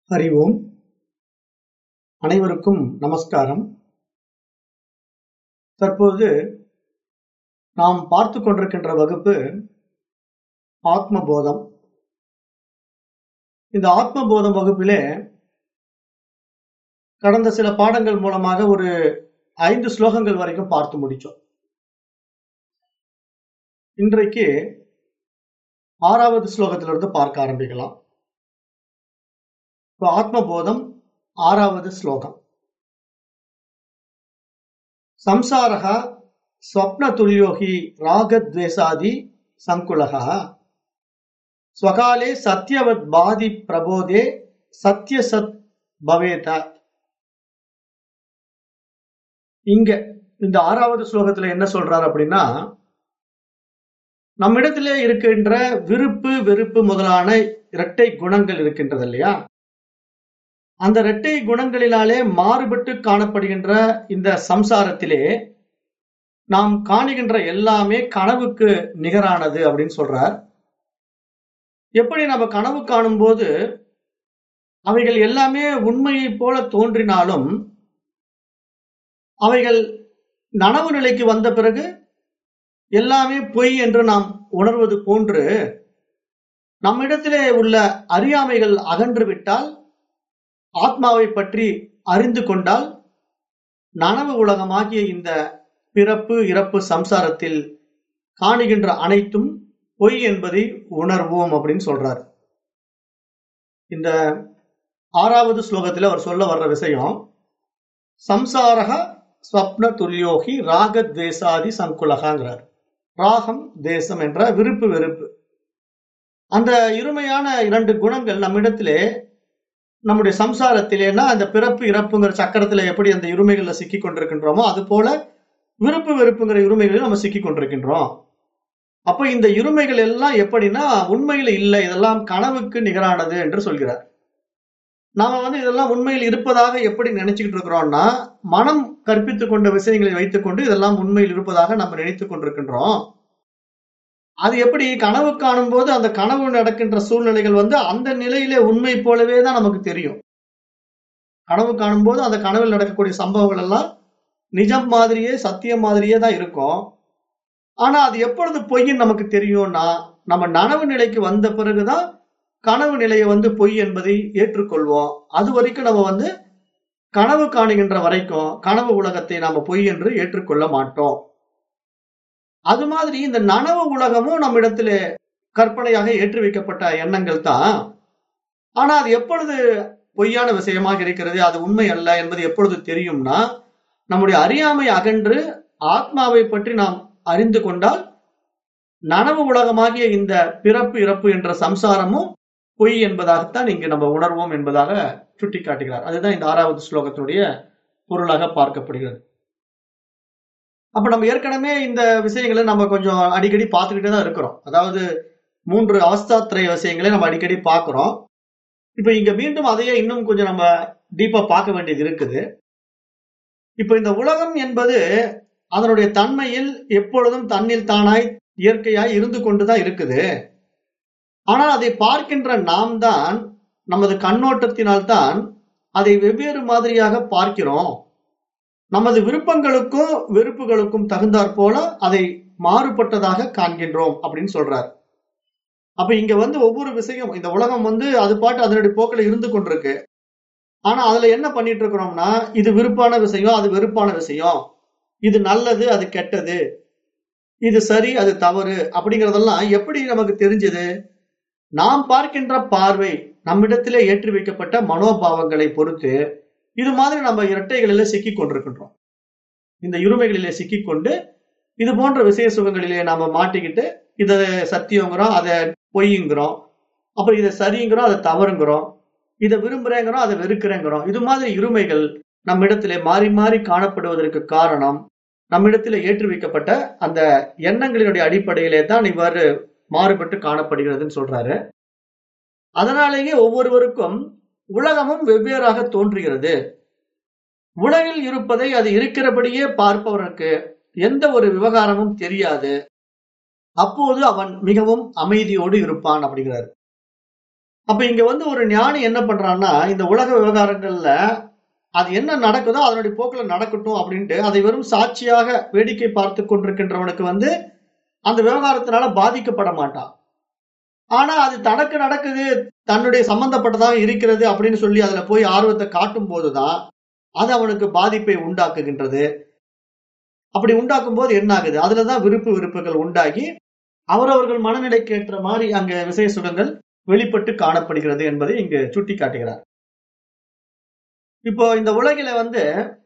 ஹரி ஓம் அனைவருக்கும் நமஸ்காரம் தற்போது நாம் பார்த்து கொண்டிருக்கின்ற வகுப்பு ஆத்ம போதம் இந்த ஆத்ம போதம் வகுப்பிலே கடந்த சில பாடங்கள் மூலமாக ஒரு ஐந்து ஸ்லோகங்கள் வரைக்கும் பார்த்து முடிச்சோம் இன்றைக்கு ஆறாவது ஸ்லோகத்திலிருந்து பார்க்க ஆரம்பிக்கலாம் இப்போ ஆத்மபோதம் ஆறாவது ஸ்லோகம் சம்சாரக ஸ்வப்ன துல்யோகி ராகத்வேசாதி சங்குலக ஸ்வகாலே சத்யவத் பாதி பிரபோதே சத்யசத் பவேத இங்க இந்த ஆறாவது ஸ்லோகத்துல என்ன சொல்றாரு அப்படின்னா நம்மிடத்திலே இருக்கின்ற விருப்பு வெறுப்பு முதலான இரட்டை குணங்கள் இருக்கின்றது இல்லையா அந்த இரட்டை குணங்களினாலே மாறுபட்டு காணப்படுகின்ற இந்த சம்சாரத்திலே நாம் காணுகின்ற எல்லாமே கனவுக்கு நிகரானது அப்படின்னு சொல்றார் எப்படி நம்ம கனவு காணும்போது அவைகள் எல்லாமே உண்மையை போல தோன்றினாலும் அவைகள் நனவு நிலைக்கு வந்த பிறகு எல்லாமே பொய் என்று நாம் உணர்வது போன்று நம்மிடத்திலே உள்ள அறியாமைகள் அகன்று விட்டால் ஆத்மாவை பற்றி அறிந்து கொண்டால் நனவு உலகமாகிய இந்த பிறப்பு இறப்பு சம்சாரத்தில் காணுகின்ற அனைத்தும் பொய் என்பதை உணர்வோம் அப்படின்னு சொல்றார் இந்த ஆறாவது ஸ்லோகத்தில் அவர் சொல்ல வர்ற விஷயம் சம்சாரக ஸ்வப்ன துல்யோகி ராக தேசாதி சங்குலகாங்கிறார் ராகம் தேசம் என்ற விருப்பு வெறுப்பு அந்த இருமையான இரண்டு குணங்கள் நம்மிடத்திலே நம்முடைய சம்சாரத்திலேனா அந்த பிறப்பு இறப்புங்கிற சக்கரத்துல எப்படி அந்த இருமைகள்ல சிக்கி கொண்டிருக்கின்றோமோ அது போல விருப்பு வெறுப்புங்கிற இருமைகளில் நம்ம சிக்கி கொண்டிருக்கின்றோம் அப்ப இந்த இருமைகள் எல்லாம் எப்படின்னா உண்மையில இல்லை இதெல்லாம் கனவுக்கு நிகரானது என்று சொல்கிறார் நாம வந்து இதெல்லாம் உண்மையில் இருப்பதாக எப்படி நினைச்சுக்கிட்டு இருக்கிறோம்னா மனம் கற்பித்துக் கொண்ட விஷயங்களை வைத்துக்கொண்டு இதெல்லாம் உண்மையில் இருப்பதாக நம்ம நினைத்துக் கொண்டிருக்கின்றோம் அது எப்படி கனவு காணும் போது அந்த கனவு நடக்கின்ற சூழ்நிலைகள் வந்து அந்த நிலையிலே உண்மை போலவே தான் நமக்கு தெரியும் கனவு காணும் போது அந்த கனவில் நடக்கக்கூடிய சம்பவங்கள் எல்லாம் நிஜம் மாதிரியே சத்தியம் மாதிரியே தான் இருக்கும் ஆனா அது எப்பொழுது பொய்ன்னு நமக்கு தெரியும்னா நம்ம நனவு நிலைக்கு வந்த பிறகுதான் கனவு நிலையை வந்து பொய் என்பதை ஏற்றுக்கொள்வோம் அது வரைக்கும் நம்ம வந்து கனவு காணுகின்ற வரைக்கும் கனவு உலகத்தை நாம பொய் என்று ஏற்றுக்கொள்ள மாட்டோம் அது மாதிரி இந்த நனவு உலகமும் நம்மிடத்துல கற்பனையாக ஏற்றி வைக்கப்பட்ட எண்ணங்கள் தான் ஆனா அது எப்பொழுது பொய்யான விஷயமாக இருக்கிறது அது உண்மை அல்ல என்பது எப்பொழுது தெரியும்னா நம்முடைய அறியாமை அகன்று ஆத்மாவை பற்றி நாம் அறிந்து கொண்டால் நனவு உலகமாகிய இந்த பிறப்பு இறப்பு என்ற சம்சாரமும் பொய் என்பதாகத்தான் இங்கு நம்ம உணர்வோம் என்பதாக சுட்டி காட்டுகிறார் அதுதான் இந்த ஆறாவது ஸ்லோகத்தினுடைய பொருளாக பார்க்கப்படுகிறது அப்ப நம்ம ஏற்கனவே இந்த விஷயங்களை நம்ம கொஞ்சம் அடிக்கடி பார்த்துக்கிட்டே தான் இருக்கிறோம் அதாவது மூன்று அவஸ்தாத்திரை விஷயங்களை நம்ம அடிக்கடி பார்க்கிறோம் இப்ப இங்க மீண்டும் அதையே இன்னும் கொஞ்சம் நம்ம டீப்பா பார்க்க வேண்டியது இருக்குது இப்ப இந்த உலகம் என்பது அதனுடைய தன்மையில் எப்பொழுதும் தன்னில் தானாய் இயற்கையாய் இருந்து கொண்டுதான் இருக்குது ஆனால் அதை பார்க்கின்ற நாம் தான் நமது கண்ணோட்டத்தினால்தான் அதை வெவ்வேறு மாதிரியாக பார்க்கிறோம் நமது விருப்பங்களுக்கும் வெறுப்புகளுக்கும் தகுந்தாற் போல அதை மாறுபட்டதாக காண்கின்றோம் அப்படின்னு சொல்றார் அப்ப இங்க வந்து ஒவ்வொரு விஷயம் இந்த உலகம் வந்து அது பாட்டு அதனுடைய போக்கில் இருந்து கொண்டிருக்கு ஆனா அதுல என்ன பண்ணிட்டு இருக்கிறோம்னா இது விருப்பான விஷயம் அது வெறுப்பான விஷயம் இது நல்லது அது கெட்டது இது சரி அது தவறு அப்படிங்கறதெல்லாம் எப்படி நமக்கு தெரிஞ்சது நாம் பார்க்கின்ற பார்வை நம்மிடத்திலே ஏற்றி வைக்கப்பட்ட மனோபாவங்களை பொறுத்து இது மாதிரி நம்ம இரட்டைகளில சிக்கி கொண்டிருக்கின்றோம் இந்த இருமைகளிலே சிக்கி கொண்டு இது போன்ற விசேஷ சுகங்களிலே நாம மாட்டிக்கிட்டு இதை சத்தியங்கிறோம் அதை பொய்யுங்கிறோம் அப்புறம் இதை சரிங்கிறோம் அதை தவறுங்கிறோம் இதை விரும்புறேங்கிறோம் அதை வெறுக்கிறேங்கிறோம் இது மாதிரி இருமைகள் நம்மிடத்திலே மாறி மாறி காணப்படுவதற்கு காரணம் நம்மிடத்திலே ஏற்றி வைக்கப்பட்ட அந்த எண்ணங்களினுடைய அடிப்படையிலே தான் இவ்வாறு மாறுபட்டு காணப்படுகிறதுன்னு சொல்றாரு அதனாலேயே ஒவ்வொருவருக்கும் உலகமும் வெவ்வேறாக தோன்றுகிறது உலகில் இருப்பதை அது இருக்கிறபடியே பார்ப்பவனுக்கு எந்த ஒரு விவகாரமும் தெரியாது அப்போது அவன் மிகவும் அமைதியோடு இருப்பான் அப்படிங்கிறார் அப்ப இங்க வந்து ஒரு ஞானி என்ன பண்றான்னா இந்த உலக விவகாரங்கள்ல அது என்ன நடக்குதோ அதனுடைய போக்குல நடக்கட்டும் அப்படின்ட்டு அதை வெறும் சாட்சியாக வேடிக்கை பார்த்து கொண்டிருக்கின்றவனுக்கு வந்து அந்த விவகாரத்தினால பாதிக்கப்பட மாட்டான் ஆனா அது தனக்கு நடக்குது தன்னுடைய சம்பந்தப்பட்டதாக இருக்கிறது அப்படின்னு சொல்லி அதுல போய் ஆர்வத்தை காட்டும் போதுதான் அது அவனுக்கு பாதிப்பை உண்டாக்குகின்றது அப்படி உண்டாக்கும் போது என்ன ஆகுது அதுலதான் விருப்பு விருப்புகள் உண்டாகி அவரவர்கள் மனநிலைக்கு ஏற்ற மாதிரி அங்க விசய சுகங்கள் வெளிப்பட்டு காணப்படுகிறது என்பதை இங்கு சுட்டி காட்டுகிறார் இப்போ இந்த உலகில வந்து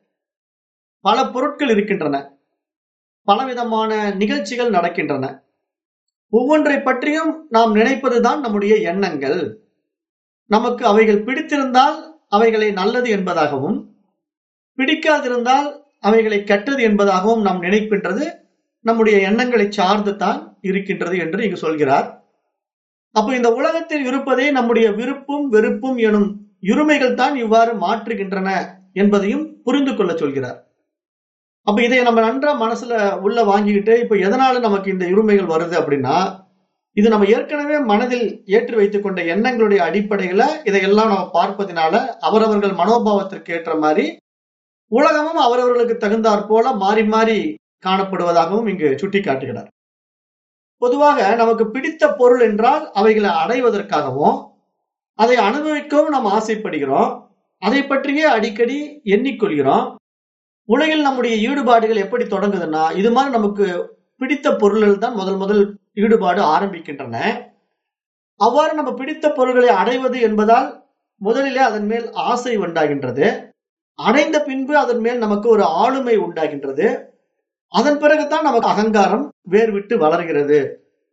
பல பொருட்கள் இருக்கின்றன பலவிதமான நிகழ்ச்சிகள் நடக்கின்றன ஒவ்வொன்றை பற்றியும் நாம் நினைப்பதுதான் நம்முடைய எண்ணங்கள் நமக்கு அவைகள் பிடித்திருந்தால் அவைகளை நல்லது என்பதாகவும் பிடிக்காதிருந்தால் அவைகளை கெட்டது என்பதாகவும் நாம் நினைக்கின்றது நம்முடைய எண்ணங்களை சார்ந்து தான் இருக்கின்றது என்று இங்கு சொல்கிறார் அப்போ இந்த உலகத்தில் இருப்பதே நம்முடைய விருப்பும் வெறுப்பும் எனும் இருமைகள் தான் இவ்வாறு மாற்றுகின்றன என்பதையும் புரிந்து கொள்ள சொல்கிறார் அப்ப இதை நம்ம நன்றா மனசுல உள்ள வாங்கிக்கிட்டு இப்ப எதனால நமக்கு இந்த இருமைகள் வருது அப்படின்னா இது நம்ம ஏற்கனவே மனதில் ஏற்றி வைத்துக் கொண்ட எண்ணங்களுடைய அடிப்படையில இதையெல்லாம் நம்ம பார்ப்பதினால அவரவர்கள் மனோபாவத்திற்கு ஏற்ற மாதிரி உலகமும் அவரவர்களுக்கு தகுந்தாற் போல மாறி மாறி காணப்படுவதாகவும் இங்கு சுட்டி காட்டுகிறார் பொதுவாக நமக்கு பிடித்த பொருள் என்றால் அவைகளை அடைவதற்காகவும் அதை அனுபவிக்கவும் நாம் ஆசைப்படுகிறோம் அதை பற்றியே அடிக்கடி எண்ணிக்கொள்கிறோம் உலகில் நம்முடைய ஈடுபாடுகள் எப்படி தொடங்குதுன்னா இது மாதிரி நமக்கு பிடித்த பொருள்கள் தான் முதல் முதல் ஈடுபாடு ஆரம்பிக்கின்றன அவ்வாறு நம்ம பிடித்த பொருள்களை அடைவது என்பதால் முதலிலே அதன் மேல் ஆசை உண்டாகின்றது அடைந்த பின்பு அதன் மேல் நமக்கு ஒரு ஆளுமை உண்டாகின்றது அதன் பிறகுதான் நமக்கு அகங்காரம் வேர் விட்டு வளர்கிறது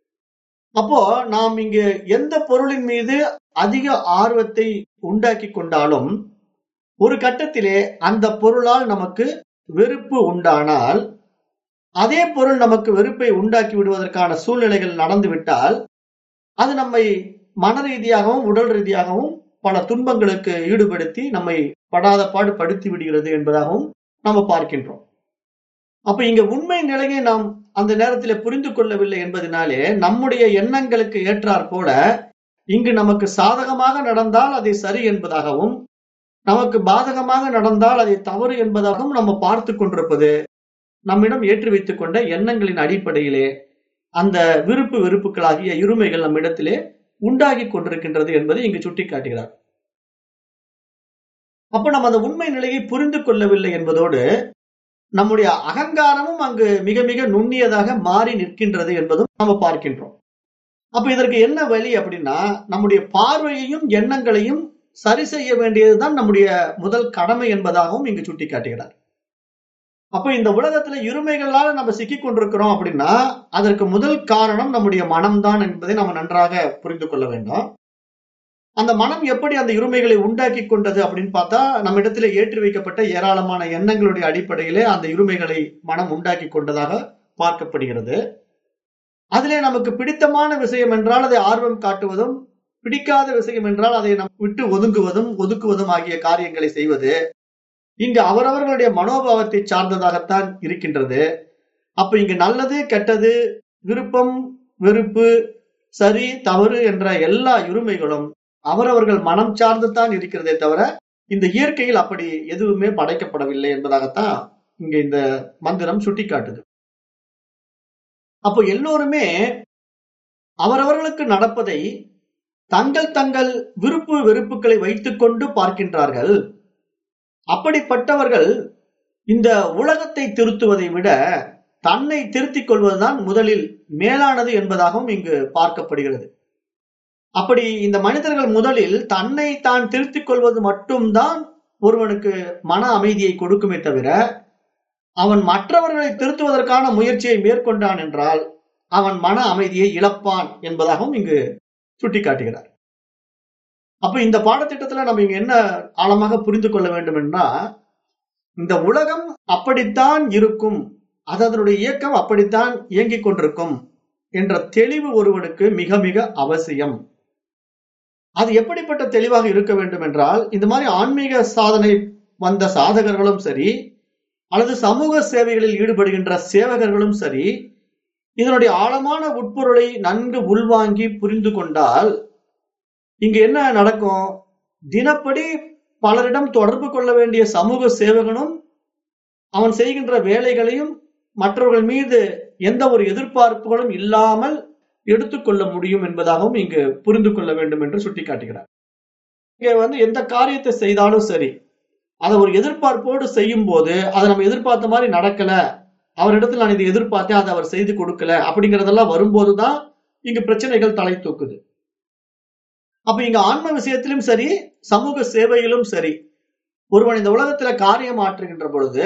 அப்போ நாம் இங்கு எந்த பொருளின் மீது அதிக ஆர்வத்தை உண்டாக்கி கொண்டாலும் ஒரு கட்டத்திலே அந்த பொருளால் நமக்கு வெறுப்பு உண்டானால் அதே பொருள் நமக்கு வெறுப்பை உண்டாக்கி விடுவதற்கான சூழ்நிலைகள் நடந்துவிட்டால் அது நம்மை மன ரீதியாகவும் உடல் ரீதியாகவும் பல துன்பங்களுக்கு ஈடுபடுத்தி நம்மை படாத பாடு படுத்தி விடுகிறது என்பதாகவும் நாம பார்க்கின்றோம் அப்ப இங்க உண்மை நிலையை நாம் அந்த நேரத்தில் புரிந்து கொள்ளவில்லை என்பதனாலே நம்முடைய எண்ணங்களுக்கு ஏற்றாற் போல இங்கு நமக்கு சாதகமாக நடந்தால் அதை சரி என்பதாகவும் நமக்கு பாதகமாக நடந்தால் அதை தவறு என்பதாகவும் நம்ம பார்த்து கொண்டிருப்பது நம்மிடம் ஏற்றி வைத்துக் கொண்ட எண்ணங்களின் அடிப்படையிலே அந்த விருப்பு வெறுப்புகளாகிய இருமைகள் நம்மிடத்திலே உண்டாகி கொண்டிருக்கின்றது என்பதை இங்கு சுட்டிக்காட்டுகிறார் அப்ப நம்ம அந்த உண்மை நிலையை புரிந்து கொள்ளவில்லை என்பதோடு நம்முடைய அகங்காரமும் அங்கு மிக மிக நுண்ணியதாக மாறி நிற்கின்றது என்பதும் நம்ம பார்க்கின்றோம் அப்ப இதற்கு என்ன வழி அப்படின்னா நம்முடைய பார்வையையும் எண்ணங்களையும் சரி செய்ய வேண்டியதுதான் நம்முடைய முதல் கடமை என்பதாகவும் இங்கு சுட்டிக்காட்டுகிறார் அப்ப இந்த உலகத்துல இருமைகளால நம்ம சிக்கி கொண்டிருக்கிறோம் அப்படின்னா அதற்கு முதல் காரணம் நம்முடைய மனம்தான் என்பதை நம்ம நன்றாக புரிந்து கொள்ள வேண்டும் அந்த மனம் எப்படி அந்த இருமைகளை உண்டாக்கி கொண்டது அப்படின்னு பார்த்தா நம்ம இடத்துல ஏற்றி வைக்கப்பட்ட ஏராளமான எண்ணங்களுடைய அடிப்படையிலே அந்த இருமைகளை மனம் உண்டாக்கி கொண்டதாக பார்க்கப்படுகிறது அதிலே நமக்கு பிடித்தமான விஷயம் என்றால் அதை ஆர்வம் காட்டுவதும் பிடிக்காத விஷயம் என்றால் அதை நம் விட்டு ஒதுங்குவதும் ஒதுக்குவதும் ஆகிய காரியங்களை செய்வது இங்கு அவரவர்களுடைய மனோபாவத்தை சார்ந்ததாகத்தான் இருக்கின்றது அப்ப இங்கு நல்லது கெட்டது விருப்பம் வெறுப்பு சரி தவறு என்ற எல்லா இருமைகளும் அவரவர்கள் மனம் சார்ந்து தான் இருக்கிறதே தவிர இந்த இயற்கையில் அப்படி எதுவுமே படைக்கப்படவில்லை என்பதாகத்தான் இங்க இந்த மந்திரம் சுட்டிக்காட்டுது அப்போ எல்லோருமே அவரவர்களுக்கு நடப்பதை தங்கள் தங்கள் விருப்பு வெறுப்புகளை வைத்துக்கொண்டு பார்க்கின்றார்கள் அப்படிப்பட்டவர்கள் இந்த உலகத்தை திருத்துவதை விட தன்னை திருத்திக் கொள்வதுதான் முதலில் மேலானது என்பதாகவும் இங்கு பார்க்கப்படுகிறது அப்படி இந்த மனிதர்கள் முதலில் தன்னை தான் திருத்திக் கொள்வது மட்டும்தான் ஒருவனுக்கு மன அமைதியை கொடுக்குமே தவிர அவன் மற்றவர்களை திருத்துவதற்கான முயற்சியை மேற்கொண்டான் என்றால் அவன் மன அமைதியை இழப்பான் என்பதாகவும் இங்கு சுட்டிக்காட்டுகிறார் அப்ப இந்த பாடத்திட்டத்துல நம்ம இங்க என்ன ஆழமாக புரிந்து கொள்ள வேண்டும் என்றா இந்த உலகம் அப்படித்தான் இருக்கும் அது அதனுடைய இயக்கம் அப்படித்தான் இயங்கிக் கொண்டிருக்கும் என்ற தெளிவு ஒருவனுக்கு மிக மிக அவசியம் அது எப்படிப்பட்ட தெளிவாக இருக்க வேண்டும் என்றால் இந்த மாதிரி ஆன்மீக சாதனை வந்த சாதகர்களும் சரி அல்லது சமூக சேவைகளில் ஈடுபடுகின்ற சேவகர்களும் சரி இதனுடைய ஆழமான உட்பொருளை நன்கு உள்வாங்கி புரிந்து கொண்டால் இங்க என்ன நடக்கும் தினப்படி பலரிடம் தொடர்பு கொள்ள வேண்டிய சமூக சேவகனும் அவன் செய்கின்ற வேலைகளையும் மற்றவர்கள் மீது எந்த ஒரு எதிர்பார்ப்புகளும் இல்லாமல் எடுத்துக்கொள்ள முடியும் என்பதாகவும் இங்கு புரிந்து கொள்ள வேண்டும் என்று சுட்டிக்காட்டுகிறார் இங்க வந்து எந்த காரியத்தை செய்தாலும் சரி அதை ஒரு எதிர்பார்ப்போடு செய்யும் போது அதை நம்ம எதிர்பார்த்த மாதிரி நடக்கல அவரிடத்தில் நான் இதை எதிர்பார்த்தேன் அதை அவர் செய்து கொடுக்கல அப்படிங்கறதெல்லாம் வரும்போதுதான் இங்கு பிரச்சனைகள் தலை தூக்குது அப்ப இங்க ஆன்ம விஷயத்திலும் சரி சமூக சேவையிலும் சரி ஒருவன் இந்த உலகத்துல காரியம் ஆற்றுகின்ற பொழுது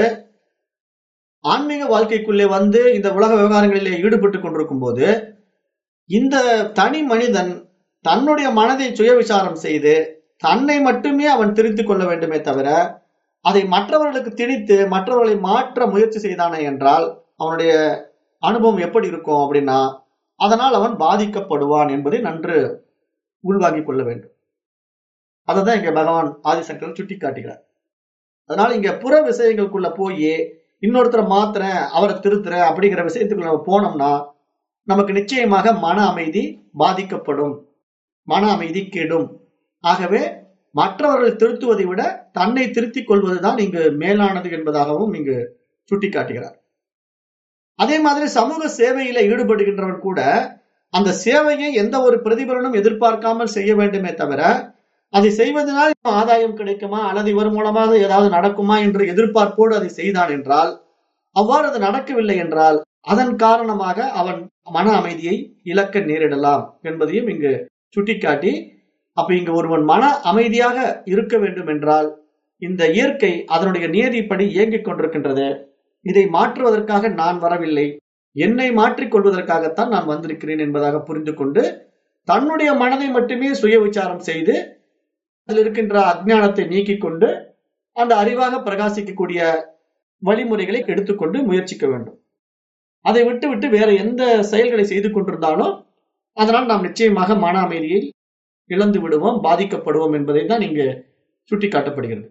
ஆன்மீக வாழ்க்கைக்குள்ளே வந்து இந்த உலக விவகாரங்களிலே ஈடுபட்டு கொண்டிருக்கும் போது இந்த தனி மனிதன் தன்னுடைய மனதை சுய விசாரம் செய்து தன்னை மட்டுமே அவன் திருத்திக் கொள்ள வேண்டுமே தவிர அதை மற்றவர்களுக்கு திணித்து மற்றவர்களை மாற்ற முயற்சி செய்தானே என்றால் அவனுடைய அனுபவம் எப்படி இருக்கும் அப்படின்னா அதனால் அவன் பாதிக்கப்படுவான் என்பதை நன்று உள்வாங்கிக் கொள்ள வேண்டும் அததான் இங்க பகவான் ஆதிசங்கர் சுட்டி காட்டுகிறார் அதனால இங்க புற விஷயங்களுக்குள்ள போய் இன்னொருத்தரை மாத்துறேன் அவரை திருத்துறேன் அப்படிங்கிற விஷயத்துக்குள்ள நம்ம போனோம்னா நமக்கு நிச்சயமாக மன அமைதி பாதிக்கப்படும் மன அமைதி கெடும் ஆகவே மற்றவர்களை திருத்துவதை விட தன்னை திருத்திக் கொள்வதுதான் இங்கு மேலானது என்பதாகவும் இங்கு சுட்டிக்காட்டுகிறார் அதே மாதிரி சமூக சேவையில ஈடுபடுகின்றவன் கூட அந்த சேவையை எந்த ஒரு பிரதிபலனும் எதிர்பார்க்காமல் செய்ய வேண்டுமே தவிர அதை செய்வதனால் ஆதாயம் கிடைக்குமா அல்லது இவர் மூலமாக ஏதாவது நடக்குமா என்று எதிர்பார்ப்போடு அதை செய்தான் என்றால் அவ்வாறு அது நடக்கவில்லை என்றால் அதன் காரணமாக அவன் மன அமைதியை இழக்க நேரிடலாம் என்பதையும் இங்கு சுட்டிக்காட்டி அப்ப இங்கு ஒருவன் மன அமைதியாக இருக்க வேண்டும் என்றால் இந்த இயற்கை அதனுடைய நியதிப்படி இயங்கிக் கொண்டிருக்கின்றது இதை மாற்றுவதற்காக நான் வரவில்லை என்னை மாற்றிக் கொள்வதற்காகத்தான் நான் வந்திருக்கிறேன் என்பதாக புரிந்து கொண்டு தன்னுடைய மனதை மட்டுமே சுய விசாரம் செய்து அதில் இருக்கின்ற அஜ்ஞானத்தை நீக்கிக் கொண்டு அந்த அறிவாக பிரகாசிக்கக்கூடிய வழிமுறைகளை எடுத்துக்கொண்டு முயற்சிக்க வேண்டும் அதை விட்டு விட்டு வேற எந்த செயல்களை செய்து கொண்டிருந்தாலும் அதனால் நாம் நிச்சயமாக மன அமைதியை இழந்து விடுவோம் பாதிக்கப்படுவோம் என்பதை தான் இங்கு சுட்டிக்காட்டப்படுகிறது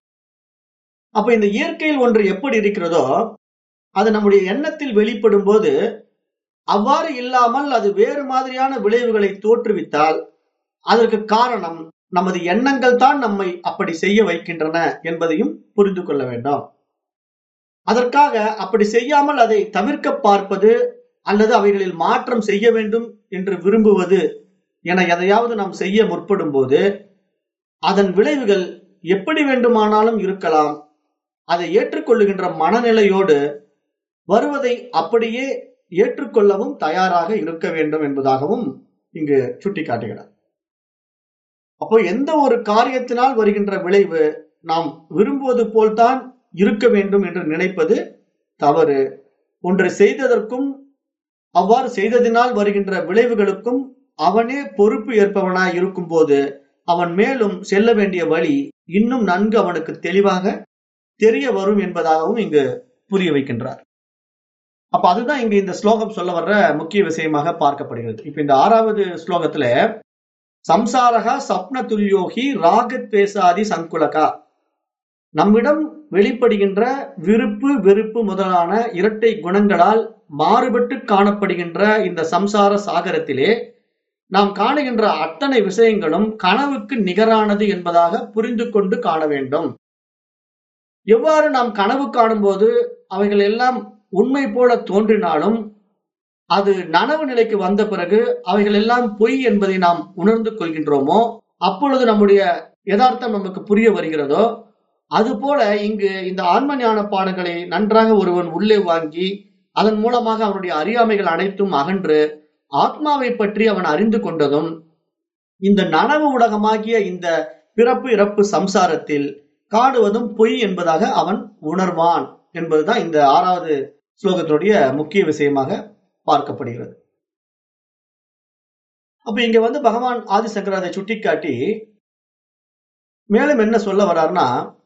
அப்ப இந்த இயற்கையில் ஒன்று எப்படி இருக்கிறதோ அது நம்முடைய எண்ணத்தில் வெளிப்படும் போது அவ்வாறு இல்லாமல் அது வேறு மாதிரியான விளைவுகளை தோற்றுவித்தால் அதற்கு காரணம் நமது எண்ணங்கள் தான் நம்மை அப்படி செய்ய வைக்கின்றன என்பதையும் புரிந்து கொள்ள வேண்டும் அதற்காக அப்படி செய்யாமல் அதை தவிர்க்க பார்ப்பது அல்லது அவைகளில் மாற்றம் செய்ய வேண்டும் என்று விரும்புவது என எதையாவது நாம் செய்ய முற்படும் போது அதன் விளைவுகள் எப்படி வேண்டுமானாலும் இருக்கலாம் அதை ஏற்றுக்கொள்ளுகின்ற மனநிலையோடு வருவதை அப்படியே ஏற்றுக்கொள்ளவும் தயாராக இருக்க வேண்டும் என்பதாகவும் இங்கு சுட்டிக்காட்டுகிறார் அப்போ எந்த ஒரு காரியத்தினால் வருகின்ற விளைவு நாம் விரும்புவது போல்தான் இருக்க வேண்டும் என்று நினைப்பது தவறு ஒன்று செய்ததற்கும் அவ்வாறு செய்ததினால் வருகின்ற விளைவுகளுக்கும் அவனே பொறுப்பு ஏற்பவனாய் இருக்கும் போது அவன் மேலும் செல்ல வேண்டிய வழி இன்னும் நன்கு அவனுக்கு தெளிவாக தெரிய வரும் என்பதாகவும் இங்கு புரிய வைக்கின்றார் அப்ப அதுதான் இங்க இந்த ஸ்லோகம் சொல்ல வர்ற முக்கிய விஷயமாக பார்க்கப்படுகிறது இப்ப இந்த ஆறாவது ஸ்லோகத்துல சம்சாரகா சப்ன துல்யோகி ராகத் பேசாதி சங்குலகா நம்மிடம் வெளிப்படுகின்ற விருப்பு வெறுப்பு முதலான இரட்டை குணங்களால் மாறுபட்டு காணப்படுகின்ற இந்த சம்சார சாகரத்திலே நாம் காணுகின்ற அத்தனை விஷயங்களும் கனவுக்கு நிகரானது என்பதாக புரிந்து கொண்டு காண வேண்டும் எவ்வாறு நாம் கனவு காணும்போது அவைகள் எல்லாம் உண்மை போல தோன்றினாலும் அது நனவு நிலைக்கு வந்த பிறகு அவைகள் எல்லாம் பொய் என்பதை நாம் உணர்ந்து கொள்கின்றோமோ அப்பொழுது நம்முடைய யதார்த்தம் நமக்கு புரிய வருகிறதோ அதுபோல இங்கு இந்த ஆன்ம ஞான பாடங்களை நன்றாக ஒருவன் உள்ளே வாங்கி அதன் மூலமாக அவனுடைய அறியாமைகள் அனைத்தும் அகன்று ஆத்மாவை பற்றி அவன் அறிந்து கொண்டதும் இந்த நனவு உலகமாகிய இந்த பிறப்பு இறப்பு சம்சாரத்தில் காடுவதும் பொய் என்பதாக அவன் உணர்வான் என்பதுதான் இந்த ஆறாவது ஸ்லோகத்தினுடைய முக்கிய விஷயமாக பார்க்கப்படுகிறது அப்ப இங்க வந்து பகவான் ஆதிசங்கர் அதை சுட்டிக்காட்டி மேலும் என்ன சொல்ல வர்றாருன்னா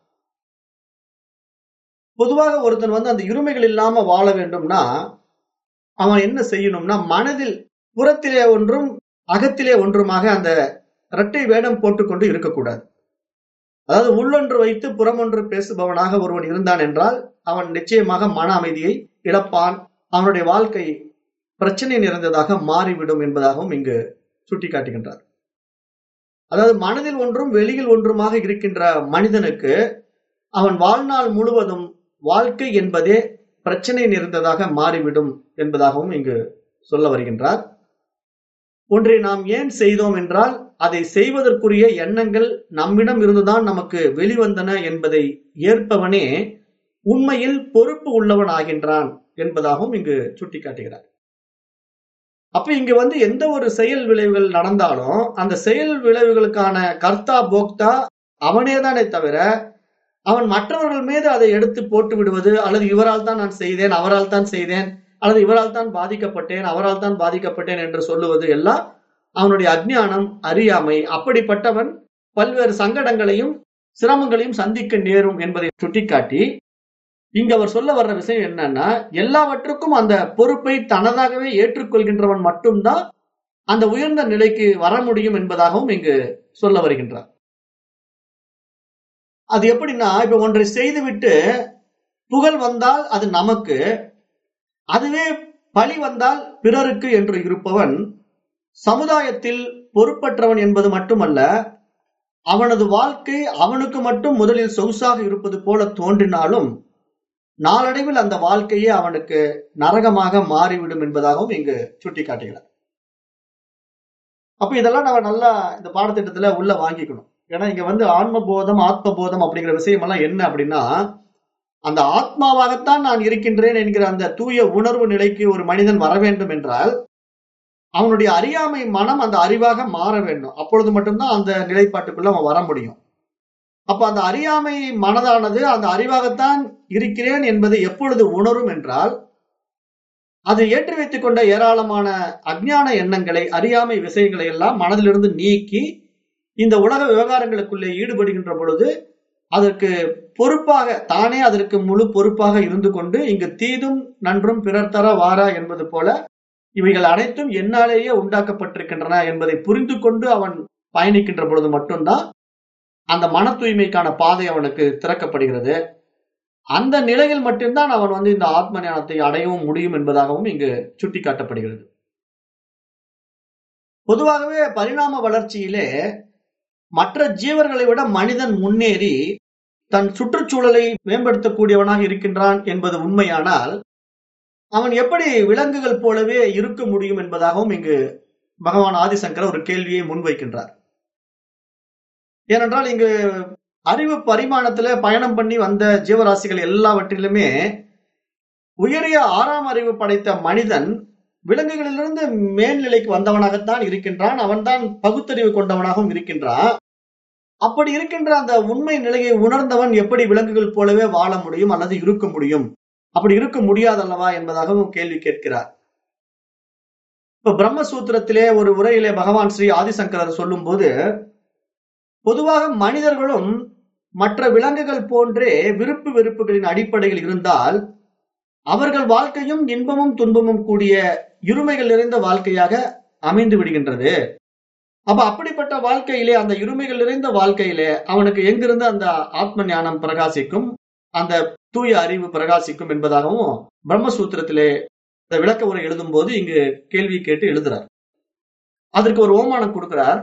பொதுவாக ஒருத்தன் வந்து அந்த இருமைகள் இல்லாம வாழ வேண்டும்னா அவன் என்ன செய்யணும்னா மனதில் புறத்திலே ஒன்றும் அகத்திலே ஒன்றுமாக அந்த இரட்டை வேடம் போட்டுக்கொண்டு இருக்கக்கூடாது அதாவது உள்ளொன்று வைத்து புறமொன்று பேசுபவனாக ஒருவன் இருந்தான் என்றால் அவன் நிச்சயமாக மன அமைதியை இழப்பான் அவனுடைய வாழ்க்கை பிரச்சனை நிறைந்ததாக மாறிவிடும் என்பதாகவும் இங்கு சுட்டிக்காட்டுகின்றார் அதாவது மனதில் ஒன்றும் வெளியில் ஒன்றுமாக இருக்கின்ற மனிதனுக்கு அவன் வாழ்நாள் முழுவதும் வாழ்க்கை என்பதே பிரச்சனை நிறைந்ததாக மாறிவிடும் என்பதாகவும் இங்கு சொல்ல வருகின்றார் ஒன்றை நாம் ஏன் செய்தோம் என்றால் அதை செய்வதற்குரிய எண்ணங்கள் நம்மிடம் இருந்துதான் நமக்கு வெளிவந்தன என்பதை ஏற்பவனே உண்மையில் பொறுப்பு உள்ளவன் ஆகின்றான் என்பதாகவும் இங்கு சுட்டிக்காட்டுகிறார் அப்ப இங்க வந்து எந்த ஒரு செயல் விளைவுகள் நடந்தாலும் அந்த செயல் விளைவுகளுக்கான கர்த்தா போக்தா அவனே தானே தவிர அவன் மற்றவர்கள் மீது அதை எடுத்து போட்டு விடுவது அல்லது இவரால் தான் நான் செய்தேன் அவரால் தான் செய்தேன் அல்லது இவரால் தான் பாதிக்கப்பட்டேன் அவரால் தான் பாதிக்கப்பட்டேன் என்று சொல்லுவது எல்லாம் அவனுடைய அஜ்ஞானம் அறியாமை அப்படிப்பட்டவன் பல்வேறு சங்கடங்களையும் சிரமங்களையும் சந்திக்க நேரும் என்பதை சுட்டிக்காட்டி இங்க அவர் சொல்ல வர்ற விஷயம் என்னன்னா எல்லாவற்றுக்கும் அந்த பொறுப்பை தனதாகவே ஏற்றுக்கொள்கின்றவன் மட்டும்தான் அந்த உயர்ந்த நிலைக்கு வர முடியும் என்பதாகவும் இங்கு சொல்ல வருகின்றார் அது எப்படின்னா இப்ப ஒன்றை செய்துவிட்டு புகழ் வந்தால் அது நமக்கு அதுவே பழி வந்தால் பிறருக்கு என்று இருப்பவன் சமுதாயத்தில் பொறுப்பற்றவன் என்பது மட்டுமல்ல அவனது வாழ்க்கை அவனுக்கு மட்டும் முதலில் சொகுசாக இருப்பது போல தோன்றினாலும் நாளடைவில் அந்த வாழ்க்கையே அவனுக்கு நரகமாக மாறிவிடும் என்பதாகவும் இங்கு சுட்டிக்காட்டுகிறார் அப்ப இதெல்லாம் நம்ம நல்லா இந்த பாடத்திட்டத்துல உள்ள வாங்கிக்கணும் ஏன்னா இங்க வந்து ஆன்ம போதம் ஆத்ம போதம் அப்படிங்கிற விஷயம் எல்லாம் என்ன அப்படின்னா அந்த ஆத்மாவாகத்தான் நான் இருக்கின்றேன் என்கிற அந்த தூய உணர்வு நிலைக்கு ஒரு மனிதன் வர வேண்டும் என்றால் அவனுடைய அறியாமை மனம் அந்த அறிவாக மாற வேண்டும் அப்பொழுது மட்டும்தான் அந்த நிலைப்பாட்டுக்குள்ள அவன் வர முடியும் அப்ப அந்த அறியாமை மனதானது அந்த அறிவாகத்தான் இருக்கிறேன் என்பதை எப்பொழுது உணரும் என்றால் அது ஏற்றி வைத்துக் கொண்ட ஏராளமான அஜ்ஞான எண்ணங்களை அறியாமை விஷயங்களை எல்லாம் மனதிலிருந்து நீக்கி இந்த உலக விவகாரங்களுக்குள்ளே ஈடுபடுகின்ற பொழுது அதற்கு பொறுப்பாக தானே அதற்கு முழு பொறுப்பாக இருந்து கொண்டு இங்கு தீதும் நன்றும் பிறர் தர வாரா என்பது போல இவைகள் அனைத்தும் என்னாலேயே உண்டாக்கப்பட்டிருக்கின்றன என்பதை புரிந்து கொண்டு அவன் பயணிக்கின்ற பொழுது மட்டும்தான் அந்த மன தூய்மைக்கான பாதை அவனுக்கு திறக்கப்படுகிறது அந்த நிலையில் மட்டும்தான் அவன் வந்து இந்த ஆத்ம ஞானத்தை அடையவும் முடியும் என்பதாகவும் இங்கு சுட்டிக்காட்டப்படுகிறது பொதுவாகவே பரிணாம வளர்ச்சியிலே மற்ற ஜீவர்களை விட மனிதன் முன்னேறி தன் சுற்றுச்சூழலை மேம்படுத்தக்கூடியவனாக இருக்கின்றான் என்பது உண்மையானால் அவன் எப்படி விலங்குகள் போலவே இருக்க முடியும் என்பதாகவும் இங்கு பகவான் ஆதிசங்கர் ஒரு கேள்வியை முன்வைக்கின்றார் ஏனென்றால் இங்கு அறிவு பரிமாணத்துல பயணம் பண்ணி வந்த ஜீவராசிகள் எல்லாவற்றிலுமே உயரிய ஆறாம் அறிவு படைத்த மனிதன் விலங்குகளிலிருந்து மேல்நிலைக்கு வந்தவனாகத்தான் இருக்கின்றான் அவன்தான் பகுத்தறிவு கொண்டவனாகவும் இருக்கின்றான் அப்படி இருக்கின்ற அந்த உண்மை நிலையை உணர்ந்தவன் எப்படி விலங்குகள் போலவே வாழ முடியும் அல்லது இருக்க முடியும் அப்படி இருக்க முடியாதல்லவா என்பதாகவும் கேள்வி கேட்கிறார் இப்ப பிரம்மசூத்திரத்திலே ஒரு உரையிலே பகவான் ஸ்ரீ ஆதிசங்கரர் சொல்லும் போது பொதுவாக மனிதர்களும் மற்ற விலங்குகள் போன்றே விருப்பு வெறுப்புகளின் அடிப்படையில் இருந்தால் அவர்கள் வாழ்க்கையும் இன்பமும் துன்பமும் கூடிய இருமைகள் நிறைந்த வாழ்க்கையாக அமைந்து விடுகின்றது அப்ப அப்படிப்பட்ட வாழ்க்கையிலே அந்த இருமைகள் நிறைந்த வாழ்க்கையிலே அவனுக்கு எங்கிருந்து அந்த ஆத்ம ஞானம் பிரகாசிக்கும் அந்த தூய அறிவு பிரகாசிக்கும் என்பதாகவும் பிரம்மசூத்திரத்திலே இந்த விளக்க உரை எழுதும் போது இங்கு கேள்வி கேட்டு எழுதுறார் அதற்கு ஒரு ஓமானம் கொடுக்கிறார்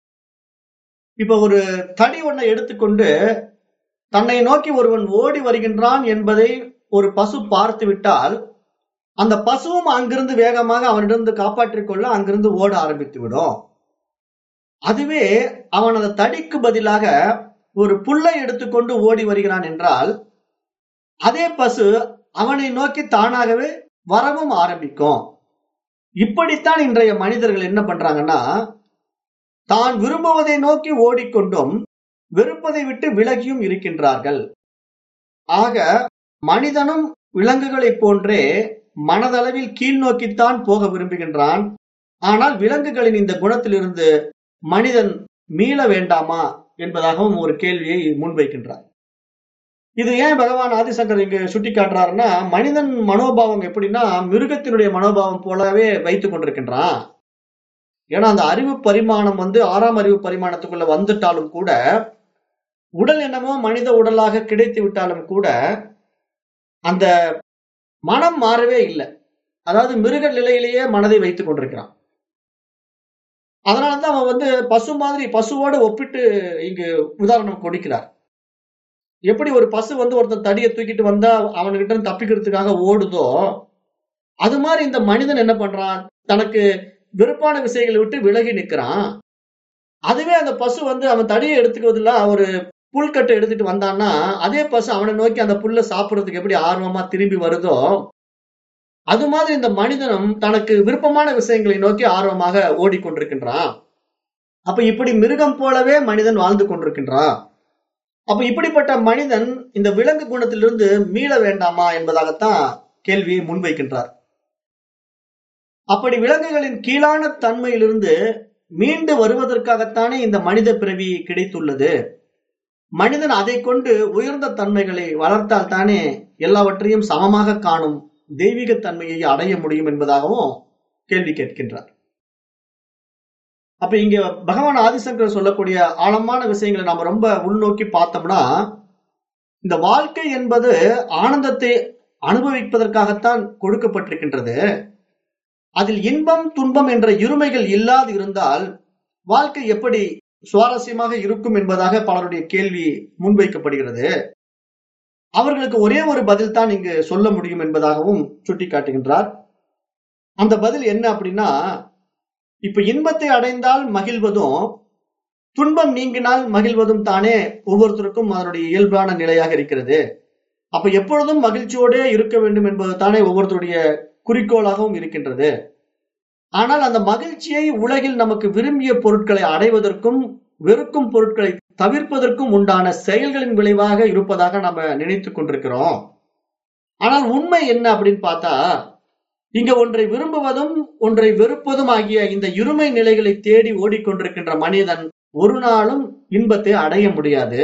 இப்ப ஒரு தடி ஒன்றை எடுத்துக்கொண்டு தன்னை நோக்கி ஒருவன் ஓடி வருகின்றான் என்பதை ஒரு பசு பார்த்து விட்டால் அந்த பசுவும் அங்கிருந்து வேகமாக அவனிடந்து காப்பாற்றிக் கொள்ள அங்கிருந்து ஓட ஆரம்பித்து விடும் அதுவே அவன் அந்த தடிக்கு பதிலாக ஒரு புல்லை எடுத்துக்கொண்டு ஓடி வருகிறான் என்றால் அதே பசு அவனை நோக்கி தானாகவே வரவும் ஆரம்பிக்கும் இப்படித்தான் இன்றைய மனிதர்கள் என்ன பண்றாங்கன்னா தான் விரும்புவதை நோக்கி ஓடிக்கொண்டும் வெறுப்பதை விட்டு விலகியும் இருக்கின்றார்கள் ஆக மனிதனும் விலங்குகளைப் போன்றே மனதளவில் கீழ் நோக்கித்தான் போக விரும்புகின்றான் ஆனால் விலங்குகளின் இந்த குணத்திலிருந்து மனிதன் மீள வேண்டாமா என்பதாகவும் ஒரு கேள்வியை முன்வைக்கின்றார் இது ஏன் பகவான் ஆதிசங்கர் இங்கு சுட்டி காட்டுறாருன்னா மனிதன் மனோபாவம் எப்படின்னா மிருகத்தினுடைய மனோபாவம் போலவே வைத்துக் கொண்டிருக்கின்றான் ஏன்னா அந்த அறிவு பரிமாணம் வந்து ஆறாம் அறிவு பரிமாணத்துக்குள்ள வந்துட்டாலும் கூட உடல் என்னமோ மனித உடலாக கிடைத்து விட்டாலும் கூட அந்த மனம் மாறவே இல்லை அதாவது மிருக நிலையிலேயே மனதை வைத்துக் கொண்டிருக்கிறான் அதனாலதான் அவன் வந்து பசு மாதிரி பசுவோட ஒப்பிட்டு இங்கு உதாரணம் கொடுக்கிறார் எப்படி ஒரு பசு வந்து ஒருத்தன் தடியை தூக்கிட்டு வந்தா அவனுக்கிட்ட இருந்து தப்பிக்கிறதுக்காக ஓடுதோ அது மாதிரி இந்த மனிதன் என்ன பண்றான் தனக்கு வெறுப்பான விஷயங்களை விட்டு விலகி நிக்கிறான் அதுவே அந்த பசு வந்து அவன் தடியை எடுத்துக்குவதில்ல ஒரு புல்கட்டை எடுத்துட்டு வந்தான்னா அதே பசு அவனை நோக்கி அந்த புல்லை சாப்பிடுறதுக்கு எப்படி ஆர்வமா திரும்பி வருதோ அது மாதிரி இந்த மனிதனும் தனக்கு விருப்பமான விஷயங்களை நோக்கி ஆர்வமாக ஓடிக்கொண்டிருக்கின்றான் அப்ப இப்படி மிருகம் போலவே மனிதன் வாழ்ந்து கொண்டிருக்கின்றான் அப்ப இப்படிப்பட்ட மனிதன் இந்த விலங்கு குணத்திலிருந்து மீள வேண்டாமா என்பதாகத்தான் கேள்வியை முன்வைக்கின்றார் அப்படி விலங்குகளின் கீழான தன்மையிலிருந்து மீண்டு வருவதற்காகத்தானே இந்த மனித பிறவி கிடைத்துள்ளது மனிதன் அதை கொண்டு உயர்ந்த தன்மைகளை வளர்த்தால் தானே எல்லாவற்றையும் சமமாக காணும் தெய்வீக தன்மையை அடைய முடியும் என்பதாகவும் கேள்வி கேட்கின்றார் அப்ப இங்க பகவான் ஆதிசங்கர் சொல்லக்கூடிய ஆழமான விஷயங்களை நாம ரொம்ப உள்நோக்கி பார்த்தோம்னா இந்த வாழ்க்கை என்பது ஆனந்தத்தை அனுபவிப்பதற்காகத்தான் கொடுக்கப்பட்டிருக்கின்றது அதில் இன்பம் துன்பம் என்ற இருமைகள் இல்லாது இருந்தால் வாழ்க்கை எப்படி சுவாரஸ்யமாக இருக்கும் என்பதாக பலருடைய கேள்வி முன்வைக்கப்படுகிறது அவர்களுக்கு ஒரே ஒரு பதில் தான் இங்கு சொல்ல முடியும் என்பதாகவும் சுட்டிக்காட்டுகின்றார் அந்த பதில் என்ன அப்படின்னா இப்ப இன்பத்தை அடைந்தால் மகிழ்வதும் துன்பம் நீங்கினால் மகிழ்வதும் தானே ஒவ்வொருத்தருக்கும் அதனுடைய இயல்பான நிலையாக இருக்கிறது அப்ப எப்பொழுதும் மகிழ்ச்சியோடே இருக்க வேண்டும் என்பது தானே ஒவ்வொருத்தருடைய குறிக்கோளாகவும் இருக்கின்றது ஆனால் அந்த மகிழ்ச்சியை உலகில் நமக்கு விரும்பிய பொருட்களை அடைவதற்கும் வெறுக்கும் பொருட்களை தவிர்ப்பதற்கும் உண்டான செயல்களின் விளைவாக இருப்பதாக நம்ம நினைத்துக் கொண்டிருக்கிறோம் ஆனால் உண்மை என்ன அப்படின்னு பார்த்தா இங்க ஒன்றை விரும்புவதும் ஒன்றை வெறுப்பதும் ஆகிய இந்த இருமை நிலைகளை தேடி ஓடிக்கொண்டிருக்கின்ற மனிதன் ஒரு நாளும் இன்பத்தை அடைய முடியாது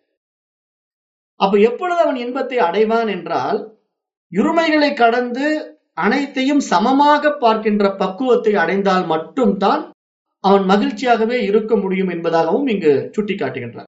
அப்ப எப்பொழுது அவன் இன்பத்தை அடைவான் என்றால் இருமைகளை கடந்து அனைத்தையும் சமமாக பார்க்கின்ற பக்குவத்தை அடைந்தால் மட்டும்தான் அவன் மகிழ்ச்சியாகவே இருக்க முடியும் என்பதாகவும் இங்கு சுட்டிக்காட்டுகின்றார்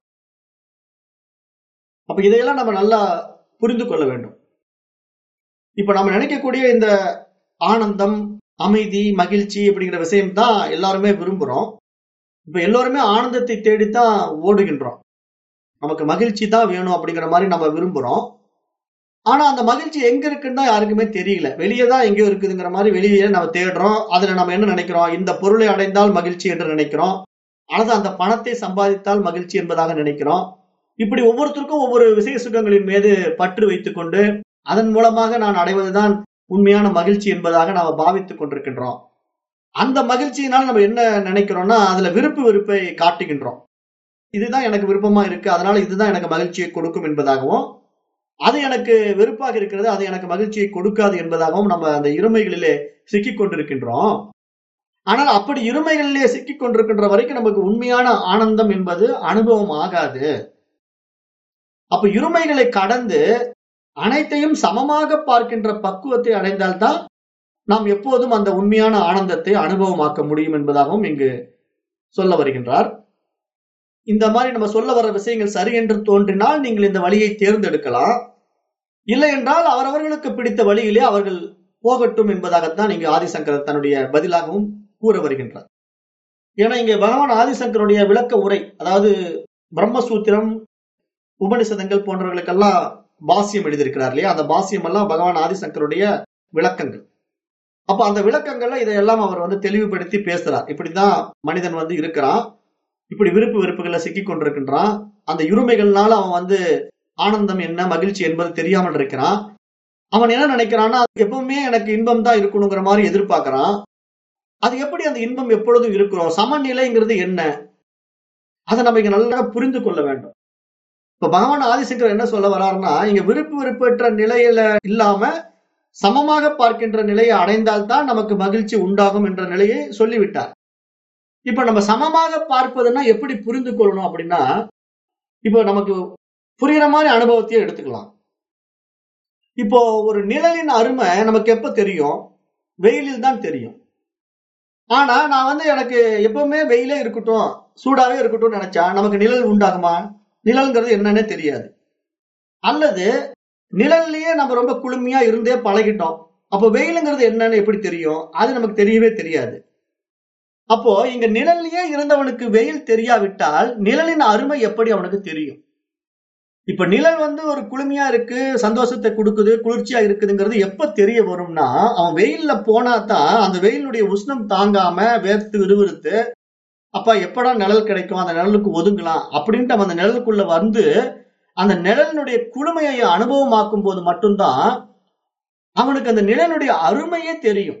அப்ப இதையெல்லாம் நம்ம நல்லா புரிந்து கொள்ள வேண்டும் இப்ப நம்ம நினைக்கக்கூடிய இந்த ஆனந்தம் அமைதி மகிழ்ச்சி அப்படிங்கிற விஷயம் தான் எல்லாருமே விரும்புறோம் இப்ப எல்லாருமே ஆனந்தத்தை தேடித்தான் ஓடுகின்றோம் நமக்கு மகிழ்ச்சி தான் வேணும் அப்படிங்கிற மாதிரி நம்ம விரும்புறோம் ஆனா அந்த மகிழ்ச்சி எங்க இருக்குன்னு தான் யாருக்குமே தெரியல வெளியே தான் எங்கேயோ இருக்குதுங்கிற மாதிரி வெளியே நம்ம தேடுறோம் அதுல நம்ம என்ன நினைக்கிறோம் இந்த பொருளை அடைந்தால் மகிழ்ச்சி என்று நினைக்கிறோம் அல்லது அந்த பணத்தை சம்பாதித்தால் மகிழ்ச்சி என்பதாக நினைக்கிறோம் இப்படி ஒவ்வொருத்தருக்கும் ஒவ்வொரு விசேஷ சுகங்களின் மீது பற்று வைத்துக் கொண்டு அதன் மூலமாக நான் அடைவதுதான் உண்மையான மகிழ்ச்சி என்பதாக நாம் பாவித்துக் கொண்டிருக்கின்றோம் அந்த மகிழ்ச்சியினால் நம்ம என்ன நினைக்கிறோம்னா அதுல விருப்பு வெறுப்பை காட்டுகின்றோம் இதுதான் எனக்கு விருப்பமா இருக்கு அதனால இதுதான் எனக்கு மகிழ்ச்சியை கொடுக்கும் என்பதாகவும் அது எனக்கு வெறுப்பாக இருக்கிறது அது எனக்கு மகிழ்ச்சியை கொடுக்காது என்பதாகவும் நம்ம அந்த இருமைகளிலே சிக்கிக் கொண்டிருக்கின்றோம் ஆனால் அப்படி இருமைகளிலே சிக்கிக் கொண்டிருக்கின்ற வரைக்கும் நமக்கு உண்மையான ஆனந்தம் என்பது அனுபவம் ஆகாது அப்ப இருமைகளை கடந்து அனைத்தையும் சமமாக பார்க்கின்ற பக்குவத்தை அடைந்தால்தான் நாம் எப்போதும் அந்த உண்மையான ஆனந்தத்தை அனுபவமாக்க முடியும் என்பதாகவும் இங்கு சொல்ல வருகின்றார் இந்த மாதிரி நம்ம சொல்ல வர விஷயங்கள் சரி என்று தோன்றினால் நீங்கள் இந்த வழியை தேர்ந்தெடுக்கலாம் இல்லை என்றால் அவரவர்களுக்கு பிடித்த வழியிலே அவர்கள் போகட்டும் என்பதாகத்தான் இங்கு ஆதிசங்கரர் தன்னுடைய பதிலாகவும் கூற வருகின்றார் ஏன்னா இங்க பகவான் ஆதிசங்கருடைய விளக்க உரை அதாவது பிரம்மசூத்திரம் உபனிஷதங்கள் போன்றவர்களுக்கெல்லாம் பாசியம் எழுதியிருக்கிறார் இல்லையா அந்த பாசியம் எல்லாம் பகவான் ஆதிசங்கருடைய விளக்கங்கள் அப்ப அந்த விளக்கங்கள்ல இதையெல்லாம் அவர் வந்து தெளிவுபடுத்தி பேசுறார் இப்படிதான் மனிதன் வந்து இருக்கிறான் இப்படி விருப்பு வெறுப்புகளை சிக்கிக் கொண்டிருக்கின்றான் அந்த இருமைகள்னால அவன் வந்து ஆனந்தம் என்ன மகிழ்ச்சி என்பது தெரியாமல் இருக்கிறான் அவன் என்ன நினைக்கிறான்னா எப்பவுமே எனக்கு இன்பம் தான் இருக்கணுங்கிற மாதிரி எதிர்பார்க்கறான் அது எப்படி அந்த இன்பம் எப்பொழுதும் இருக்கிறோம் சமநிலைங்கிறது என்ன அதை நம்ம இங்க நல்லா புரிந்து கொள்ள வேண்டும் இப்ப பகவான் ஆதிசங்கர் என்ன சொல்ல வர்றாருன்னா இங்க விருப்பு வெறுப்பற்ற நிலையில இல்லாம சமமாக பார்க்கின்ற நிலையை அடைந்தால்தான் நமக்கு மகிழ்ச்சி உண்டாகும் என்ற நிலையை சொல்லிவிட்டார் இப்ப நம்ம சமமாக பார்ப்பதுன்னா எப்படி புரிந்து கொள்ளணும் அப்படின்னா இப்போ நமக்கு புரியுற மாதிரி அனுபவத்தையே எடுத்துக்கலாம் இப்போ ஒரு நிழலின் அருமை நமக்கு எப்ப தெரியும் வெயிலில் தான் தெரியும் ஆனா நான் வந்து எனக்கு எப்பவுமே வெயிலே இருக்கட்டும் சூடாவே இருக்கட்டும் நினைச்சா நமக்கு நிழல் உண்டாகுமா நிழல்ங்கிறது என்னன்னே தெரியாது அல்லது நிழல்லையே நம்ம ரொம்ப குளுமையா இருந்தே பழகிட்டோம் அப்போ வெயிலுங்கிறது என்னன்னு எப்படி தெரியும் அது நமக்கு தெரியவே தெரியாது அப்போ இங்க நிழல்லையே இருந்தவனுக்கு வெயில் தெரியாவிட்டால் நிழலின் அருமை எப்படி அவனுக்கு தெரியும் இப்ப நிழல் வந்து ஒரு குளுமையா இருக்கு சந்தோஷத்தை கொடுக்குது குளிர்ச்சியா இருக்குதுங்கிறது எப்ப தெரிய வரும்னா அவன் வெயில்ல போனா தான் அந்த வெயிலுடைய உஷ்ணம் தாங்காம வேர்த்து விறுவிறுத்து அப்பா எப்படா நிழல் கிடைக்கும் அந்த நிழலுக்கு ஒதுங்கலாம் அப்படின்ட்டு அவன் அந்த நிழலுக்குள்ள வந்து அந்த நிழலினுடைய குளுமையை அனுபவமாக்கும் போது மட்டும்தான் அவனுக்கு அந்த நிழலுடைய அருமையே தெரியும்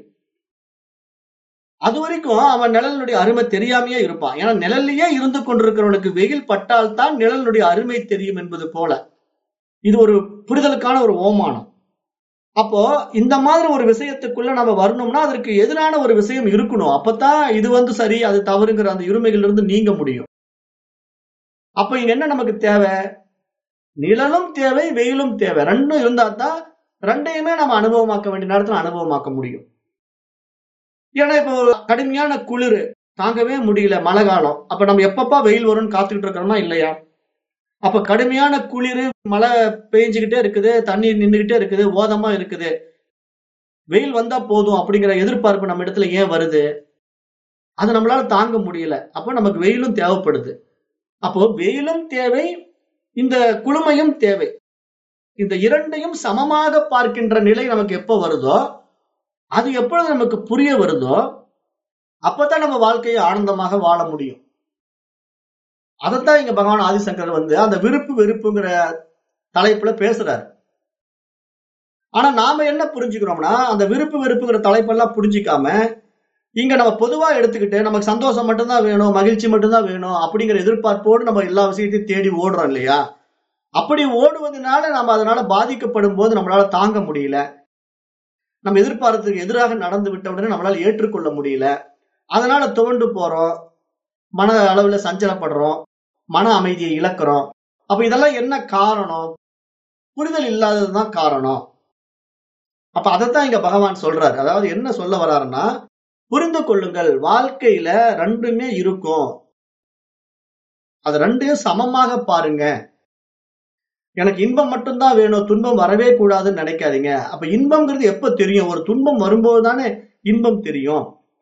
அது வரைக்கும் அவன் நிழலினுடைய அருமை தெரியாமையே இருப்பான் ஏன்னா நிழல்லையே இருந்து கொண்டிருக்கிறவனுக்கு வெயில் பட்டால்தான் நிழலினுடைய அருமை தெரியும் என்பது போல இது ஒரு புரிதலுக்கான ஒரு ஓமானம் அப்போ இந்த மாதிரி ஒரு விஷயத்துக்குள்ள நம்ம வரணும்னா அதற்கு எதிரான ஒரு விஷயம் இருக்கணும் அப்பதான் இது வந்து சரி அது தவறுங்கிற அந்த இருமைகள் இருந்து நீங்க முடியும் அப்ப இங்க என்ன நமக்கு தேவை நிழலும் தேவை வெயிலும் தேவை ரெண்டும் இருந்தா தான் ரெண்டையுமே நம்ம அனுபவமாக்க வேண்டிய நேரத்துல அனுபவமாக்க முடியும் ஏன்னா இப்போ கடுமையான குளிர் தாங்கவே முடியல மழை காலம் அப்ப நம்ம எப்பப்பா வெயில் வரும்னு காத்துக்கிட்டு இருக்கிறோமா இல்லையா அப்ப கடுமையான குளிர் மழை பெஞ்சுக்கிட்டே இருக்குது தண்ணி நின்றுகிட்டே இருக்குது ஓதமா இருக்குது வெயில் வந்தா போதும் அப்படிங்கிற எதிர்பார்ப்பு நம்ம இடத்துல ஏன் வருது அது நம்மளால தாங்க முடியல அப்போ நமக்கு வெயிலும் தேவைப்படுது அப்போ வெயிலும் தேவை இந்த குளுமையும் தேவை இந்த இரண்டையும் சமமாக பார்க்கின்ற நிலை நமக்கு எப்போ வருதோ அது எப்பொழுது நமக்கு புரிய வருதோ அப்பதான் நம்ம வாழ்க்கையை ஆனந்தமாக வாழ முடியும் அதைத்தான் இங்க பகவான் ஆதிசங்கர் வந்து அந்த விருப்பு வெறுப்புங்கிற தலைப்புல பேசுறாரு ஆனா நாம என்ன புரிஞ்சுக்கிறோம்னா அந்த விருப்பு வெறுப்புங்கிற தலைப்பெல்லாம் புரிஞ்சிக்காம இங்க நம்ம பொதுவா எடுத்துக்கிட்டு நமக்கு சந்தோஷம் மட்டும்தான் வேணும் மகிழ்ச்சி மட்டும்தான் வேணும் அப்படிங்கிற எதிர்பார்ப்போடு நம்ம எல்லா விஷயத்தையும் தேடி ஓடுறோம் இல்லையா அப்படி ஓடுவதனால நம்ம அதனால பாதிக்கப்படும் போது நம்மளால தாங்க முடியல நம்ம எதிர்பார்த்ததுக்கு எதிராக நடந்து விட்ட உடனே நம்மளால ஏற்றுக்கொள்ள முடியல அதனால துவண்டு போறோம் மன அளவுல சஞ்சலப்படுறோம் மன அமைதியை இழக்கிறோம் அப்ப இதெல்லாம் என்ன காரணம் புரிதல் இல்லாததுதான் காரணம் அப்ப அதைத்தான் இங்க பகவான் சொல்றாரு அதாவது என்ன சொல்ல வர்றாருன்னா புரிந்து கொள்ளுங்கள் வாழ்க்கையில ரெண்டுமே இருக்கும் அது ரெண்டையும் சமமாக பாருங்க எனக்கு இன்பம் மட்டும்தான் வேணும் துன்பம் வரவே கூடாதுன்னு நினைக்காதீங்க அப்ப இன்பம்ங்கிறது எப்ப தெரியும் ஒரு துன்பம் வரும்போது தானே இன்பம் தெரியும்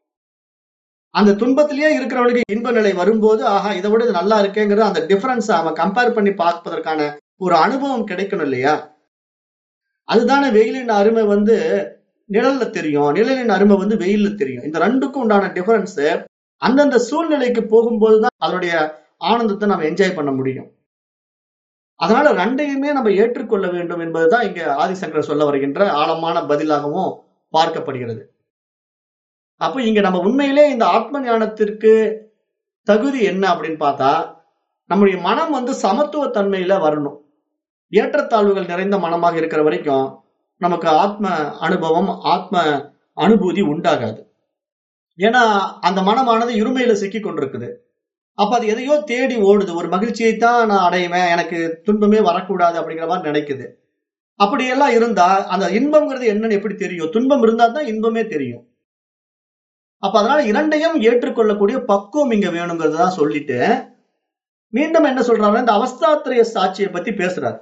அந்த துன்பத்திலேயே இருக்கிறவனுக்கு இன்ப நிலை வரும்போது ஆஹா இதை விட இது நல்லா இருக்கேங்கிறது அந்த டிஃபரன்ஸ் அவன் கம்பேர் பண்ணி பார்ப்பதற்கான ஒரு அனுபவம் கிடைக்கணும் இல்லையா அதுதானே வெயிலின் அருமை வந்து நிழல்ல தெரியும் நிழலின் அருமை வந்து வெயில்ல தெரியும் இந்த ரெண்டுக்கும் உண்டான டிஃபரன்ஸ் அந்தந்த சூழ்நிலைக்கு போகும்போதுதான் அதனுடைய ஆனந்தத்தை நம்ம என்ஜாய் பண்ண முடியும் அதனால ரெண்டையுமே நம்ம ஏற்றுக்கொள்ள வேண்டும் என்பதுதான் இங்க ஆதிசங்கர் சொல்ல வருகின்ற ஆழமான பதிலாகவும் பார்க்கப்படுகிறது அப்ப இங்க நம்ம உண்மையிலே இந்த ஆத்ம ஞானத்திற்கு தகுதி என்ன அப்படின்னு பார்த்தா நம்முடைய மனம் வந்து சமத்துவ தன்மையில வரணும் ஏற்றத்தாழ்வுகள் நிறைந்த மனமாக இருக்கிற வரைக்கும் நமக்கு ஆத்ம அனுபவம் ஆத்ம அனுபூதி உண்டாகாது ஏன்னா அந்த மனமானது இருமையில சிக்கி கொண்டிருக்குது அப்ப அது எதையோ தேடி ஓடுது ஒரு மகிழ்ச்சியை தான் நான் அடைவேன் எனக்கு துன்பமே வரக்கூடாது அப்படிங்கிற மாதிரி நினைக்குது அப்படியெல்லாம் இருந்தா அந்த இன்பம்ங்கிறது என்னன்னு எப்படி தெரியும் துன்பம் இருந்தா தான் இன்பமே தெரியும் அப்ப அதனால இரண்டையும் ஏற்றுக்கொள்ளக்கூடிய பக்குவம் இங்க வேணுங்கிறத தான் சொல்லிட்டு மீண்டும் என்ன சொல்றாரு இந்த அவஸ்தாத்திரைய சாட்சியை பத்தி பேசுறாரு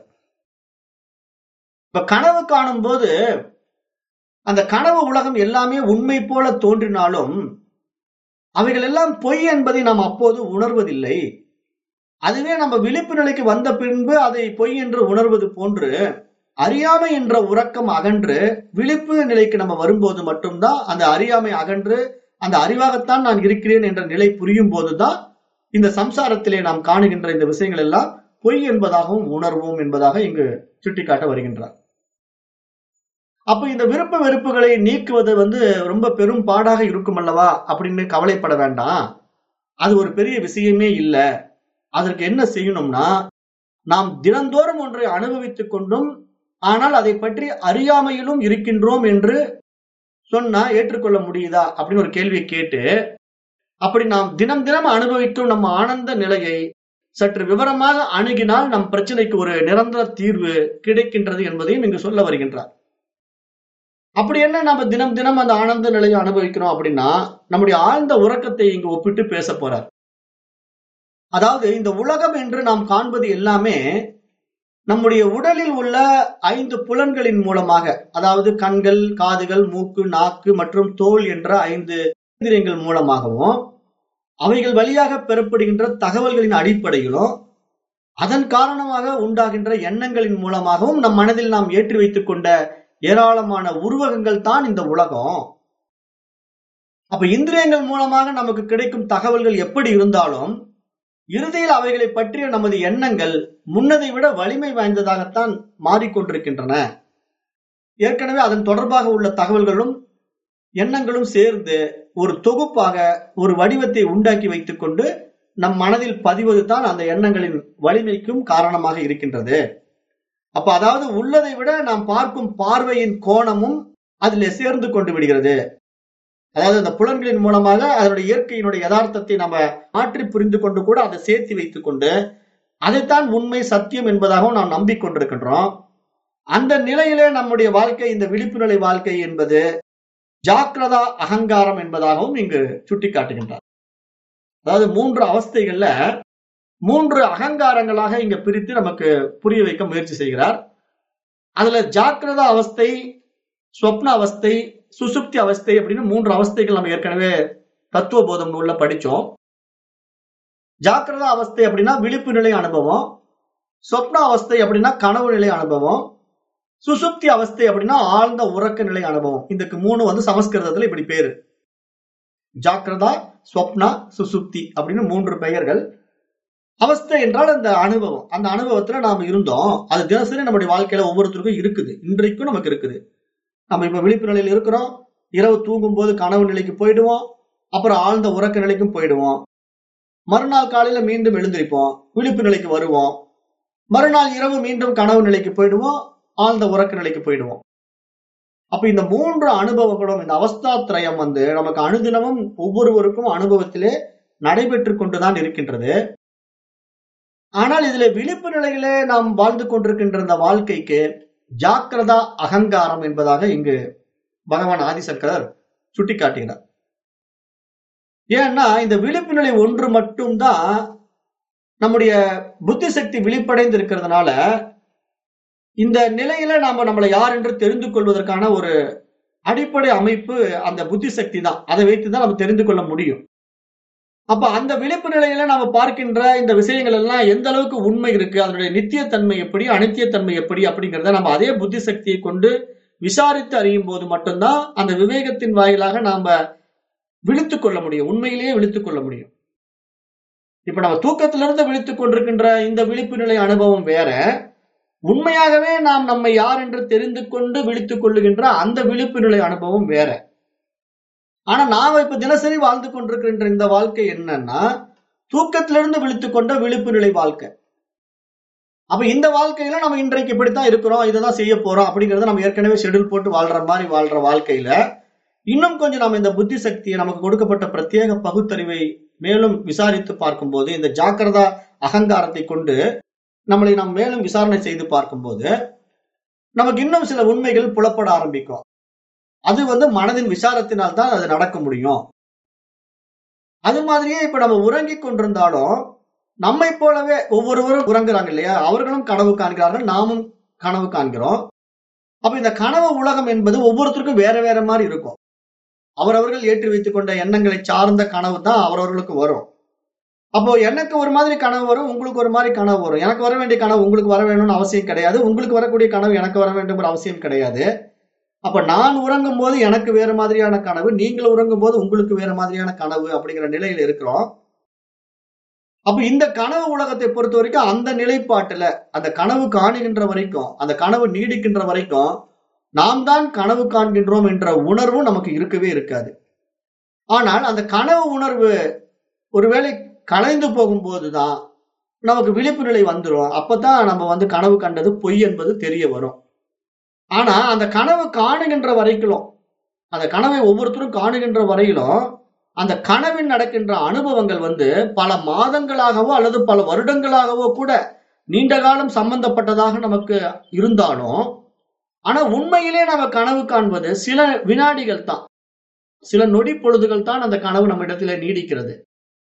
இப்ப கனவு காணும் போது அந்த கனவு உலகம் எல்லாமே உண்மை போல தோன்றினாலும் அவைகள் எல்லாம் பொய் என்பதை நாம் அப்போது உணர்வதில்லை அதுவே நம்ம விழிப்பு நிலைக்கு வந்த பின்பு அதை பொய் என்று உணர்வது போன்று அறியாமை என்ற உறக்கம் அகன்று விழிப்பு நிலைக்கு நம்ம வரும்போது மட்டும்தான் அந்த அறியாமை அகன்று அந்த அறிவாகத்தான் நான் இருக்கிறேன் என்ற நிலை புரியும் போதுதான் இந்த சம்சாரத்திலே நாம் காணுகின்ற இந்த விஷயங்கள் எல்லாம் பொய் என்பதாகவும் உணர்வோம் என்பதாக இங்கு சுட்டிக்காட்ட வருகின்றார் அப்ப இந்த விருப்ப வெறுப்புகளை நீக்குவது வந்து ரொம்ப பெரும் பாடாக இருக்கும் அல்லவா அப்படின்னு கவலைப்பட வேண்டாம் அது ஒரு பெரிய விஷயமே இல்லை அதற்கு என்ன செய்யணும்னா நாம் தினந்தோறும் ஒன்றை அனுபவித்துக் கொண்டும் ஆனால் அதை பற்றி அறியாமையிலும் இருக்கின்றோம் என்று சொன்னா ஏற்றுக்கொள்ள முடியுதா அப்படின்னு ஒரு கேள்வியை கேட்டு அப்படி நாம் தினம் தினம் அனுபவிக்கும் நம்ம ஆனந்த நிலையை சற்று விவரமாக அணுகினால் நம் பிரச்சனைக்கு ஒரு நிரந்தர தீர்வு கிடைக்கின்றது என்பதையும் இங்கு சொல்ல வருகின்றார் அப்படி என்ன நம்ம தினம் தினம் அந்த ஆனந்த நிலையை அனுபவிக்கிறோம் அப்படின்னா நம்முடைய ஆழ்ந்த உறக்கத்தை இங்கு ஒப்பிட்டு பேச போறார் அதாவது இந்த உலகம் என்று நாம் காண்பது எல்லாமே நம்முடைய உடலில் உள்ள ஐந்து புலன்களின் மூலமாக அதாவது கண்கள் காதுகள் மூக்கு நாக்கு மற்றும் தோல் என்ற ஐந்து இந்திரியங்கள் மூலமாகவும் அவைகள் வழியாக பெறப்படுகின்ற தகவல்களின் அடிப்படையிலும் அதன் காரணமாக உண்டாகின்ற எண்ணங்களின் மூலமாகவும் நம் மனதில் நாம் ஏற்றி வைத்துக் கொண்ட ஏராளமான உருவகங்கள் தான் இந்த உலகம் அப்ப இந்திரியங்கள் மூலமாக நமக்கு கிடைக்கும் தகவல்கள் எப்படி இருந்தாலும் இறுதியில் அவைகளை பற்றிய நமது எண்ணங்கள் முன்னதை விட வலிமை வாய்ந்ததாகத்தான் மாறிக்கொண்டிருக்கின்றன ஏற்கனவே அதன் தொடர்பாக உள்ள தகவல்களும் எண்ணங்களும் சேர்ந்து ஒரு தொகுப்பாக ஒரு வடிவத்தை உண்டாக்கி வைத்துக் கொண்டு நம் மனதில் பதிவது தான் அந்த எண்ணங்களின் வலிமைக்கும் காரணமாக இருக்கின்றது அப்ப அதாவது உள்ளதை விட நாம் பார்க்கும் பார்வையின் கோணமும் அதிலே சேர்ந்து கொண்டு விடுகிறது அதாவது அந்த புலன்களின் மூலமாக அதனுடைய இயற்கையினுடைய யதார்த்தத்தை நம்ம மாற்றி புரிந்து கொண்டு கூட அதை சேர்த்து வைத்துக் கொண்டு அதைத்தான் உண்மை சத்தியம் என்பதாகவும் நாம் நம்பிக்கொண்டிருக்கின்றோம் அந்த நிலையிலே நம்முடைய வாழ்க்கை இந்த விழிப்பு நிலை வாழ்க்கை என்பது ஜாக்கிரதா அகங்காரம் என்பதாகவும் இங்கு சுட்டிக்காட்டுகின்றார் அதாவது மூன்று அவஸ்தைகள்ல மூன்று அகங்காரங்களாக இங்க பிரித்து நமக்கு புரிய வைக்க முயற்சி செய்கிறார் அதுல ஜாக்கிரதா அவஸ்தை ஸ்வப்ன அவஸ்தை சுசுப்தி அவஸ்தை அப்படின்னு மூன்று அவஸ்தைகள் நம்ம ஏற்கனவே தத்துவ போதம் நூல்ல படிச்சோம் ஜாக்கிரதா அவஸ்தை அப்படின்னா விழிப்பு நிலை அனுபவம் சொப்ன அவஸ்தை அப்படின்னா கனவு நிலை அனுபவம் சுசுப்தி அவஸ்தை அப்படின்னா ஆழ்ந்த உறக்க நிலை அனுபவம் இதுக்கு மூணு வந்து சமஸ்கிருதத்துல இப்படி பேரு ஜாக்கிரதா ஸ்வப்னா சுசுப்தி அப்படின்னு மூன்று பெயர்கள் அவஸ்தை என்றால் அந்த அனுபவம் அந்த அனுபவத்துல நாம இருந்தோம் அது தினசரி நம்முடைய வாழ்க்கையில ஒவ்வொருத்தருக்கும் இருக்குது இன்றைக்கும் நமக்கு இருக்குது நம்ம இப்ப விழிப்பு நிலையில் இருக்கிறோம் இரவு தூங்கும் போது கனவு நிலைக்கு போயிடுவோம் அப்புறம் ஆழ்ந்த உறக்க நிலைக்கும் போயிடுவோம் மறுநாள் காலையில மீண்டும் எழுந்திருப்போம் விழிப்பு நிலைக்கு வருவோம் மறுநாள் இரவு மீண்டும் கனவு நிலைக்கு போயிடுவோம் ஆழ்ந்த உறக்க நிலைக்கு போயிடுவோம் அப்ப இந்த மூன்று அனுபவங்களும் இந்த அவஸ்தாத்திரயம் வந்து நமக்கு அனுதினமும் ஒவ்வொருவருக்கும் அனுபவத்திலே நடைபெற்று கொண்டுதான் இருக்கின்றது ஆனால் இதுல விழிப்பு நிலையிலே நாம் வாழ்ந்து கொண்டிருக்கின்ற இந்த வாழ்க்கைக்கு ஜாக்கிரதா அகங்காரம் என்பதாக இங்கு பகவான் ஆதிசங்கரர் சுட்டிக்காட்டுகிறார் ஏன்னா இந்த விழிப்பு நிலை ஒன்று மட்டும்தான் நம்முடைய புத்தி சக்தி விழிப்படைந்து இருக்கிறதுனால இந்த நிலையில நாம நம்மளை யார் என்று தெரிந்து கொள்வதற்கான ஒரு அடிப்படை அமைப்பு அந்த புத்தி சக்தி தான் அதை வைத்துதான் நம்ம தெரிந்து கொள்ள முடியும் அப்ப அந்த விழிப்பு நிலையில நாம பார்க்கின்ற இந்த விஷயங்கள் எல்லாம் எந்த அளவுக்கு உண்மை இருக்கு அதனுடைய நித்தியத்தன்மை எப்படி அனித்தியத்தன்மை எப்படி அப்படிங்கிறத நம்ம அதே புத்தி சக்தியை கொண்டு விசாரித்து அறியும் போது மட்டும்தான் அந்த விவேகத்தின் வாயிலாக நாம விழித்துக் கொள்ள முடியும் உண்மையிலேயே விழித்துக் கொள்ள முடியும் இப்ப நம்ம தூக்கத்திலிருந்து விழித்துக் கொண்டிருக்கின்ற இந்த விழிப்பு நிலை அனுபவம் வேற உண்மையாகவே நாம் நம்மை யார் என்று தெரிந்து கொண்டு விழித்துக் கொள்ளுகின்ற அந்த விழிப்பு நிலை அனுபவம் வேற ஆனா நாம இப்ப தினசரி வாழ்ந்து கொண்டிருக்கின்ற இந்த வாழ்க்கை என்னன்னா தூக்கத்திலிருந்து விழித்துக் கொண்ட விழிப்பு நிலை வாழ்க்கை அப்ப இந்த வாழ்க்கையில நம்ம இன்றைக்கு இப்படித்தான் இருக்கிறோம் இதைதான் செய்ய போறோம் அப்படிங்கறத நம்ம ஏற்கனவே ஷெடியூல் போட்டு வாழ்ற மாதிரி வாழ்ற வாழ்க்கையில இன்னும் கொஞ்சம் நம்ம இந்த புத்தி சக்தியை நமக்கு கொடுக்கப்பட்ட பிரத்யேக பகுத்தறிவை மேலும் விசாரித்து பார்க்கும்போது இந்த ஜாக்கிரதா அகங்காரத்தை கொண்டு நம்மளை நாம் மேலும் விசாரணை செய்து பார்க்கும்போது நமக்கு இன்னும் சில உண்மைகள் புலப்பட ஆரம்பிக்கும் அது வந்து மனதின் விசாரத்தினால் தான் அது நடக்க முடியும் அது மாதிரியே இப்ப நம்ம உறங்கிக் கொண்டிருந்தாலும் நம்மை போலவே ஒவ்வொருவரும் உறங்குறாங்க இல்லையா அவர்களும் கனவு காண்கிறார்கள் நாமும் கனவு காண்கிறோம் அப்ப இந்த கனவு உலகம் என்பது ஒவ்வொருத்தருக்கும் வேற வேற மாதிரி இருக்கும் அவரவர்கள் ஏற்றி வைத்துக் கொண்ட எண்ணங்களை சார்ந்த கனவு தான் அவரவர்களுக்கு வரும் அப்போ எனக்கு ஒரு மாதிரி கனவு வரும் உங்களுக்கு ஒரு மாதிரி கனவு வரும் எனக்கு வர வேண்டிய கனவு உங்களுக்கு வர வேணும்னு அவசியம் கிடையாது உங்களுக்கு வரக்கூடிய கனவு எனக்கு வர வேண்டும் அவசியம் கிடையாது அப்ப நான் உறங்கும் போது எனக்கு வேற மாதிரியான கனவு நீங்கள் உறங்கும் போது உங்களுக்கு வேற மாதிரியான கனவு அப்படிங்கிற நிலையில இருக்கிறோம் அப்ப இந்த கனவு உலகத்தை பொறுத்த வரைக்கும் அந்த நிலைப்பாட்டுல அந்த கனவு காணுகின்ற வரைக்கும் அந்த கனவு நீடிக்கின்ற வரைக்கும் நாம் தான் கனவு காண்கின்றோம் என்ற உணர்வு நமக்கு இருக்கவே இருக்காது ஆனால் அந்த கனவு உணர்வு ஒருவேளை கலைந்து போகும்போதுதான் நமக்கு விழிப்பு நிலை வந்துடும் அப்பதான் நம்ம வந்து கனவு கண்டது பொய் என்பது தெரிய வரும் ஆனா அந்த கனவு காணுகின்ற வரைக்கும் அந்த கனவை ஒவ்வொருத்தரும் காணுகின்ற வரையிலும் அந்த கனவில் நடக்கின்ற அனுபவங்கள் வந்து பல மாதங்களாகவோ அல்லது பல வருடங்களாகவோ கூட நீண்ட காலம் சம்பந்தப்பட்டதாக நமக்கு இருந்தாலும் ஆனா உண்மையிலே நம்ம கனவு காண்பது சில வினாடிகள் தான் சில நொடி பொழுதுகள் தான் அந்த கனவு நம்ம இடத்துல நீடிக்கிறது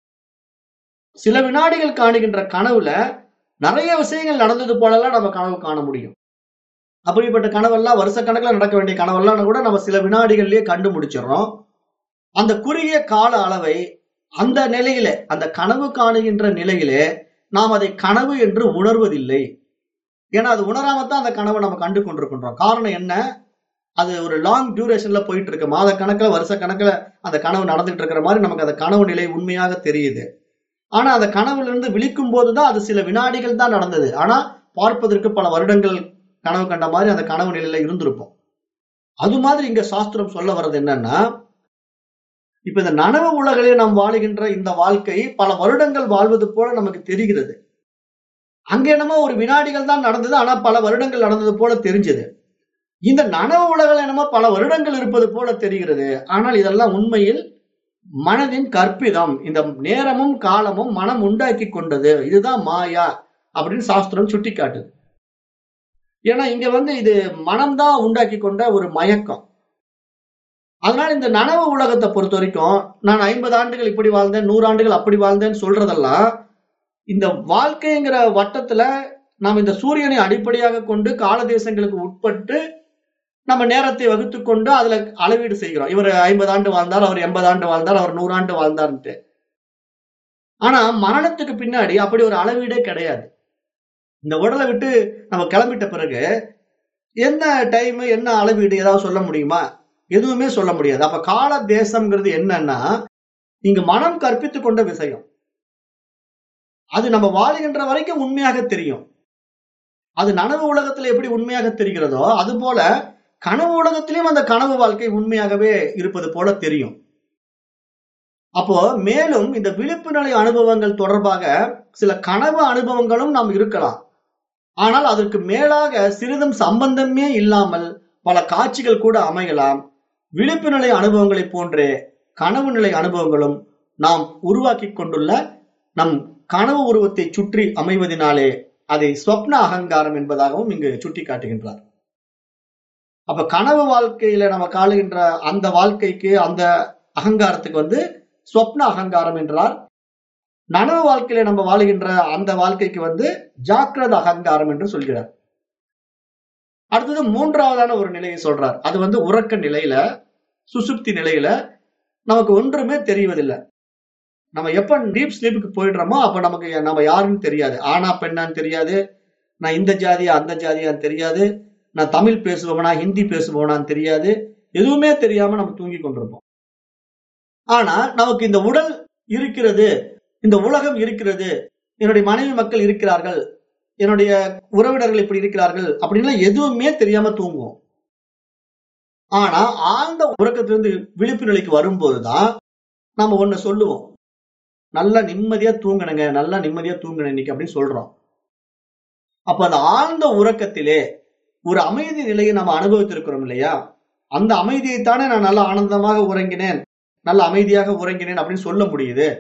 சில வினாடிகள் காணுகின்ற கனவுல நிறைய விஷயங்கள் நடந்தது போலலாம் நம்ம கனவு காண முடியும் அப்படிப்பட்ட கனவெல்லாம் வருஷ கணக்கில் நடக்க வேண்டிய கனவெல்லாம் கூட நம்ம சில வினாடிகள்லயே கண்டு முடிச்சிடறோம் அந்த குறுகிய கால அளவை அந்த நிலையிலே அந்த கனவு காணுகின்ற நிலையிலே நாம் அதை கனவு என்று உணர்வதில்லை ஏன்னா அது உணராமத்தான் அந்த கனவை நம்ம கண்டு கொண்டிருக்கின்றோம் காரணம் என்ன அது ஒரு லாங் டியூரேஷன்ல போயிட்டு இருக்கு மாத கணக்குல வருஷ கணக்குல அந்த கனவு நடந்துட்டு இருக்கிற மாதிரி நமக்கு அந்த கனவு நிலை உண்மையாக தெரியுது ஆனா அந்த கனவுல இருந்து விழிக்கும் போதுதான் அது சில வினாடிகள் தான் நடந்தது ஆனா பார்ப்பதற்கு பல வருடங்கள் கனவு கண்ட மாதிரி அந்த கனவு நிலையில இருந்திருப்போம் அது மாதிரி இங்க சாஸ்திரம் சொல்ல வர்றது என்னன்னா இப்ப இந்த நனவு உலகிலே நாம் வாழுகின்ற இந்த வாழ்க்கை பல வருடங்கள் வாழ்வது போல நமக்கு தெரிகிறது அங்க என்னமோ ஒரு வினாடிகள் தான் நடந்தது ஆனா பல வருடங்கள் நடந்தது போல தெரிஞ்சது இந்த நனவு உலகில் என்னமோ பல வருடங்கள் இருப்பது போல தெரிகிறது ஆனால் இதெல்லாம் உண்மையில் மனதின் கற்பிதம் இந்த நேரமும் காலமும் மனம் உண்டாக்கி கொண்டது இதுதான் மாயா அப்படின்னு சாஸ்திரம் சுட்டி காட்டுது ஏன்னா இங்க வந்து இது மனம்தான் உண்டாக்கி கொண்ட ஒரு மயக்கம் அதனால இந்த நனவு உலகத்தை பொறுத்த வரைக்கும் நான் ஐம்பது ஆண்டுகள் இப்படி வாழ்ந்தேன் நூறு ஆண்டுகள் அப்படி வாழ்ந்தேன்னு சொல்றதெல்லாம் இந்த வாழ்க்கைங்கிற வட்டத்துல நாம் இந்த சூரியனை அடிப்படையாக கொண்டு கால தேசங்களுக்கு உட்பட்டு நம்ம நேரத்தை வகுத்து கொண்டு அதுல அளவீடு செய்கிறோம் இவர் ஐம்பது ஆண்டு வாழ்ந்தார் அவர் எண்பது ஆண்டு வாழ்ந்தார் அவர் நூறாண்டு வாழ்ந்தார்ன்ட்டு ஆனா மரணத்துக்கு பின்னாடி அப்படி ஒரு அளவீடே கிடையாது இந்த உடலை விட்டு நம்ம கிளம்பிட்ட பிறகு என்ன டைம் என்ன அளவீடு ஏதாவது சொல்ல முடியுமா எதுவுமே சொல்ல முடியாது அப்ப கால தேசம்ங்கிறது என்னன்னா இங்கு மனம் கற்பித்து கொண்ட விஷயம் அது நம்ம வாழுகின்ற வரைக்கும் உண்மையாக தெரியும் அது நனவு உலகத்துல எப்படி உண்மையாக தெரிகிறதோ அது போல கனவு உலகத்திலும் அந்த கனவு வாழ்க்கை உண்மையாகவே இருப்பது போல தெரியும் அப்போ மேலும் இந்த விழிப்பு நிலை அனுபவங்கள் தொடர்பாக சில கனவு அனுபவங்களும் நாம் இருக்கலாம் ஆனால் அதற்கு மேலாக சிறிதும் சம்பந்தமே இல்லாமல் பல காட்சிகள் கூட அமையலாம் விழிப்பு நிலை அனுபவங்களை போன்றே கனவு நிலை அனுபவங்களும் நாம் உருவாக்கி கொண்டுள்ள நம் கனவு உருவத்தை சுற்றி அமைவதனாலே அதை ஸ்வப்ன அகங்காரம் என்பதாகவும் இங்கு சுட்டி காட்டுகின்றார் அப்ப கனவு வாழ்க்கையில நம்ம காணுகின்ற அந்த வாழ்க்கைக்கு அந்த அகங்காரத்துக்கு வந்து ஸ்வப்ன அகங்காரம் என்றார் நனவு வாழ்க்கையில நம்ம வாழுகின்ற அந்த வாழ்க்கைக்கு வந்து ஜாக்கிரத அகங்காரம் என்று சொல்கிறார் அடுத்தது மூன்றாவதான ஒரு நிலையை சொல்றார் அது வந்து உறக்க நிலையில சுசுப்தி நிலையில நமக்கு ஒன்றுமே தெரிவதில்லை நம்ம எப்ப டீப் ஸ்லீப்புக்கு போயிடுறோமோ அப்ப நமக்கு நம்ம யாருன்னு தெரியாது ஆனா பெண்ணான்னு தெரியாது நான் இந்த ஜாதியா அந்த ஜாதியான்னு தெரியாது நான் தமிழ் பேசுபவனா ஹிந்தி பேசுபவனான்னு தெரியாது எதுவுமே தெரியாம நம்ம தூங்கி கொண்டிருப்போம் ஆனா நமக்கு இந்த உடல் இருக்கிறது இந்த உலகம் இருக்கிறது என்னுடைய மனைவி மக்கள் இருக்கிறார்கள் என்னுடைய உறவினர்கள் இப்படி இருக்கிறார்கள் அப்படின்னு எதுவுமே தெரியாம தூங்குவோம் ஆனா ஆழ்ந்த உறக்கத்திலிருந்து விழிப்பு நிலைக்கு வரும்போதுதான் நம்ம ஒண்ணு சொல்லுவோம் நல்லா நிம்மதியா தூங்கணுங்க நல்லா நிம்மதியா தூங்கணும் இன்னைக்கு அப்படின்னு சொல்றோம் அப்ப அந்த ஆழ்ந்த உறக்கத்திலே ஒரு அமைதி நிலையை நம்ம அனுபவித்திருக்கிறோம் இல்லையா அந்த அமைதியைத்தானே நான் நல்லா ஆனந்தமாக உறங்கினேன் நல்ல அமைதியாக உறங்கினேன் அப்படின்னு சொல்ல முடியுது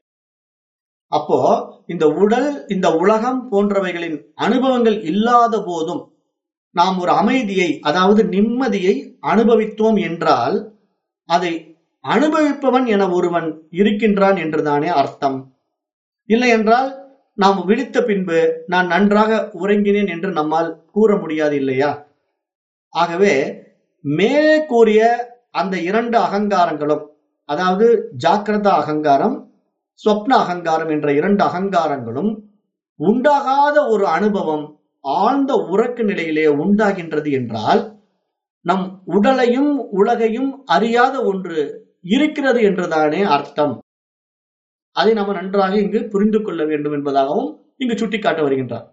அப்போ இந்த உடல் இந்த உலகம் போன்றவைகளின் அனுபவங்கள் இல்லாத போதும் நாம் ஒரு அமைதியை அதாவது நிம்மதியை அனுபவித்தோம் என்றால் அதை அனுபவிப்பவன் என ஒருவன் இருக்கின்றான் என்றுதானே அர்த்தம் இல்லை என்றால் நாம் விழித்த பின்பு நான் நன்றாக உறங்கினேன் என்று நம்மால் கூற முடியாது இல்லையா ஆகவே மேலே கூறிய அந்த இரண்டு அகங்காரங்களும் அதாவது ஜாக்கிரத அகங்காரம் சொப்ன அகங்காரம் என்ற இரண்டு அகங்காரங்களும் உண்டாகாத ஒரு அனுபவம் ஆழ்ந்த உறக்க நிலையிலே உண்டாகின்றது என்றால் நம் உடலையும் உலகையும் அறியாத ஒன்று இருக்கிறது என்றுதானே அர்த்தம் அதை நம்ம நன்றாக இங்கு புரிந்து கொள்ள வேண்டும் என்பதாகவும் இங்கு சுட்டிக்காட்ட வருகின்றார்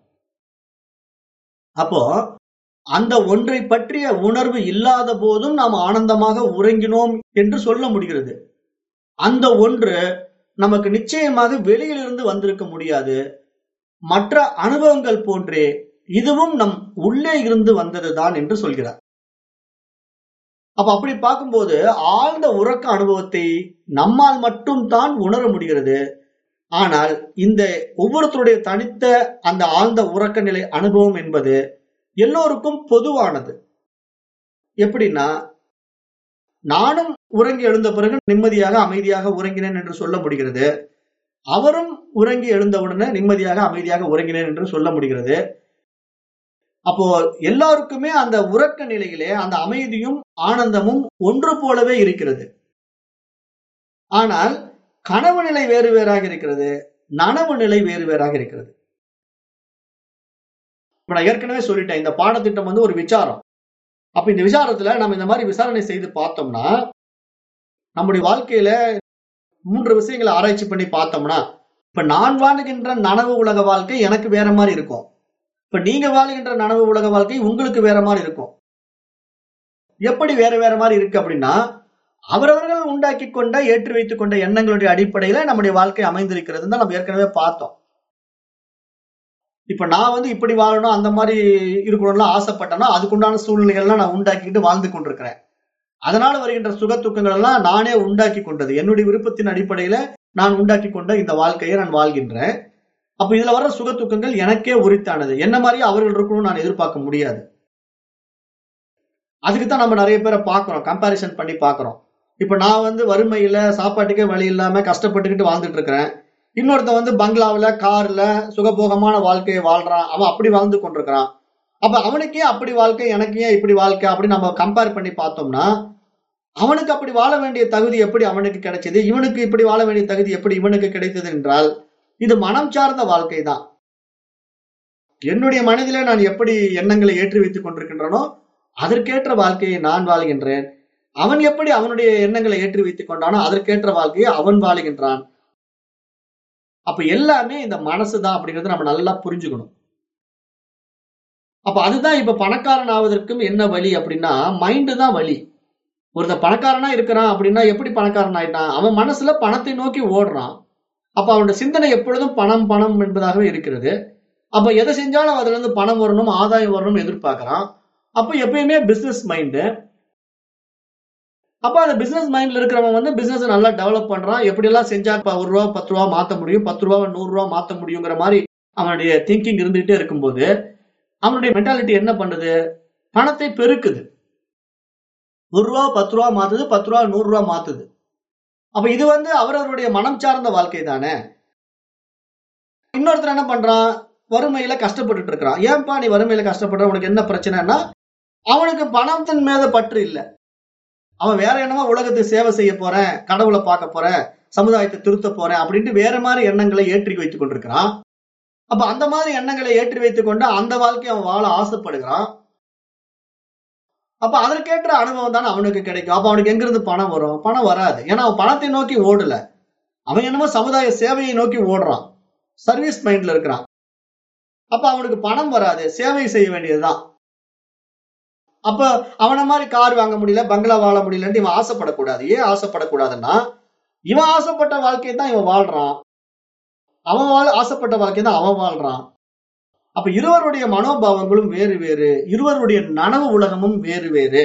அப்போ அந்த ஒன்றை பற்றிய உணர்வு இல்லாத போதும் நாம் ஆனந்தமாக உறங்கினோம் என்று சொல்ல முடிகிறது அந்த ஒன்று நமக்கு நிச்சயமாக வெளியிலிருந்து வந்திருக்க முடியாது மற்ற அனுபவங்கள் போன்றே இதுவும் நம் உள்ளே இருந்து வந்ததுதான் என்று சொல்கிறார் அப்ப அப்படி பார்க்கும்போது ஆழ்ந்த உறக்க அனுபவத்தை நம்மால் மட்டும் தான் உணர முடிகிறது ஆனால் இந்த ஒவ்வொருத்தருடைய தனித்த அந்த ஆழ்ந்த உறக்க நிலை அனுபவம் என்பது எல்லோருக்கும் பொதுவானது எப்படின்னா நானும் உறங்கி எழுந்த பிறகு நிம்மதியாக அமைதியாக உறங்கினேன் என்று சொல்ல முடிகிறது அவரும் உறங்கி எழுந்தவுடனே நிம்மதியாக அமைதியாக உறங்கினேன் என்று சொல்ல முடிகிறது அப்போ எல்லாருக்குமே அந்த உறக்க நிலையிலே அந்த அமைதியும் ஆனந்தமும் ஒன்று போலவே இருக்கிறது ஆனால் கனவு நிலை வேறு வேறாக இருக்கிறது நனவு நிலை வேறு வேறாக இருக்கிறது இப்ப நான் ஏற்கனவே சொல்லிட்டேன் இந்த பாடத்திட்டம் வந்து ஒரு விசாரம் அப்ப இந்த விசாரத்துல நம்ம இந்த மாதிரி விசாரணை செய்து பார்த்தோம்னா நம்முடைய வாழ்க்கையில மூன்று விஷயங்களை ஆராய்ச்சி பண்ணி பார்த்தோம்னா இப்ப நான் வாழுகின்ற நனவு உலக வாழ்க்கை எனக்கு வேற மாதிரி இருக்கும் இப்ப நீங்க வாழுகின்ற நனவு உலக வாழ்க்கை உங்களுக்கு வேற மாதிரி இருக்கும் எப்படி வேற வேற மாதிரி இருக்கு அப்படின்னா அவரவர்கள் உண்டாக்கி கொண்ட ஏற்றி வைத்துக் கொண்ட எண்ணங்களுடைய அடிப்படையில நம்முடைய வாழ்க்கை அமைந்திருக்கிறது தான் நம்ம ஏற்கனவே பார்த்தோம் இப்ப நான் வந்து இப்படி வாழணும் அந்த மாதிரி இருக்கணும்லாம் ஆசைப்பட்டேன்னா அதுக்குண்டான சூழ்நிலைகள்லாம் நான் உண்டாக்கிட்டு வாழ்ந்து கொண்டிருக்கிறேன் அதனால வருகின்ற சுக துக்கங்கள் எல்லாம் நானே உண்டாக்கி கொண்டது என்னுடைய விருப்பத்தின் அடிப்படையில நான் உண்டாக்கி கொண்ட இந்த வாழ்க்கையை நான் வாழ்கின்றேன் அப்ப இதுல வர்ற சுக துக்கங்கள் எனக்கே உரித்தானது என்ன மாதிரி அவர்கள் இருக்கணும்னு நான் எதிர்பார்க்க முடியாது அதுக்கு தான் நம்ம நிறைய பேரை பார்க்கிறோம் கம்பாரிசன் பண்ணி பார்க்கிறோம் இப்ப நான் வந்து வறுமையில சாப்பாட்டுக்கே வழி இல்லாம கஷ்டப்பட்டுக்கிட்டு வாழ்ந்துட்டு இருக்கிறேன் இன்னொருத்தன் வந்து பங்களாவுல கார்ல சுகபோகமான வாழ்க்கையை வாழ்றான் அவன் அப்படி வாழ்ந்து கொண்டிருக்கிறான் அப்ப அவனுக்கே அப்படி வாழ்க்கை எனக்கு ஏன் இப்படி வாழ்க்கை அப்படி நம்ம கம்பேர் பண்ணி பார்த்தோம்னா அவனுக்கு அப்படி வாழ வேண்டிய தகுதி எப்படி அவனுக்கு கிடைச்சது இவனுக்கு இப்படி வாழ வேண்டிய தகுதி எப்படி இவனுக்கு கிடைத்தது என்றால் இது மனம் சார்ந்த வாழ்க்கை தான் என்னுடைய மனதிலே நான் எப்படி எண்ணங்களை ஏற்றி வைத்துக் கொண்டிருக்கின்றனோ அதற்கேற்ற வாழ்க்கையை நான் வாழ்கின்றேன் அவன் எப்படி அவனுடைய எண்ணங்களை ஏற்றி வைத்துக் கொண்டானோ அதற்கேற்ற வாழ்க்கையை அவன் வாழுகின்றான் அப்ப எல்லாமே இந்த மனசுதான் அப்படிங்கறத நம்ம நல்லா புரிஞ்சுக்கணும் அப்ப அதுதான் இப்ப பணக்காரன் ஆவதற்கும் என்ன வழி அப்படின்னா மைண்டு தான் வழி ஒருத்தன் பணக்காரனா இருக்கிறான் அப்படின்னா எப்படி பணக்காரன் ஆயிட்டான் அவன் மனசுல பணத்தை நோக்கி ஓடுறான் அப்ப அவனோட சிந்தனை எப்பொழுதும் பணம் பணம் என்பதாகவே இருக்கிறது அப்ப எதை செஞ்சாலும் அதுல இருந்து பணம் வரணும் ஆதாயம் வரணும் எதிர்பார்க்கறான் அப்ப எப்பயுமே பிசினஸ் மைண்டு அப்ப அந்த பிசினஸ் மைண்ட்ல இருக்கிறவன் வந்து பிசினஸ் நல்லா டெவலப் பண்றான் எப்படி எல்லாம் செஞ்சா இப்ப ஒரு ரூபா பத்து ரூபா மாத்த முடியும் பத்து ரூபா நூறு ரூபா மாத்த முடியுங்கிற மாதிரி அவனுடைய திங்கிங் இருந்துகிட்டே இருக்கும்போது அவனுடைய மென்டாலிட்டி என்ன பண்ணுது பணத்தை பெருக்குது ஒரு ரூபா பத்து ரூபா மாத்துது பத்து ரூபா நூறு ரூபா மாத்துது அப்ப இது வந்து அவரவருடைய மனம் சார்ந்த வாழ்க்கை தானே இன்னொருத்தர் என்ன பண்றான் வறுமையில கஷ்டப்பட்டுட்டு இருக்கிறான் ஏன்பா நீ வறுமையில கஷ்டப்படுற உனக்கு என்ன பிரச்சனைனா அவனுக்கு பணத்தின் மேல பற்று இல்ல அவன் வேற என்னமோ உலகத்துக்கு சேவை செய்ய போறேன் கடவுளை பார்க்க போறேன் சமுதாயத்தை திருத்த போறேன் அப்படின்ட்டு வேற மாதிரி எண்ணங்களை ஏற்றி வைத்துக் கொண்டிருக்கிறான் அப்ப அந்த மாதிரி எண்ணங்களை ஏற்றி வைத்துக் கொண்டு அந்த வாழ்க்கையை அவன் வாழ ஆசைப்படுகிறான் அப்ப அதற்கேற்ற அனுபவம் தானே அவனுக்கு கிடைக்கும் அப்ப அவனுக்கு எங்கிருந்து பணம் வரும் பணம் வராது ஏன்னா அவன் பணத்தை நோக்கி ஓடல அவன் என்னமோ சமுதாய சேவையை நோக்கி ஓடுறான் சர்வீஸ் மைண்ட்ல இருக்கிறான் அப்ப அவனுக்கு பணம் வராது சேவை செய்ய வேண்டியதுதான் அப்ப அவன மாதிரி கார் வாங்க முடியல பங்களா வாழ முடியலன்னு இவன் ஆசைப்படக்கூடாது ஏன் ஆசைப்படக்கூடாதுன்னா இவன் ஆசைப்பட்ட வாழ்க்கையை தான் இவன் வாழ்றான் அவன் வாழ ஆசைப்பட்ட வாழ்க்கை தான் அவன் வாழ்றான் அப்ப இருவருடைய மனோபாவங்களும் வேறு வேறு இருவருடைய நனவு உலகமும் வேறு வேறு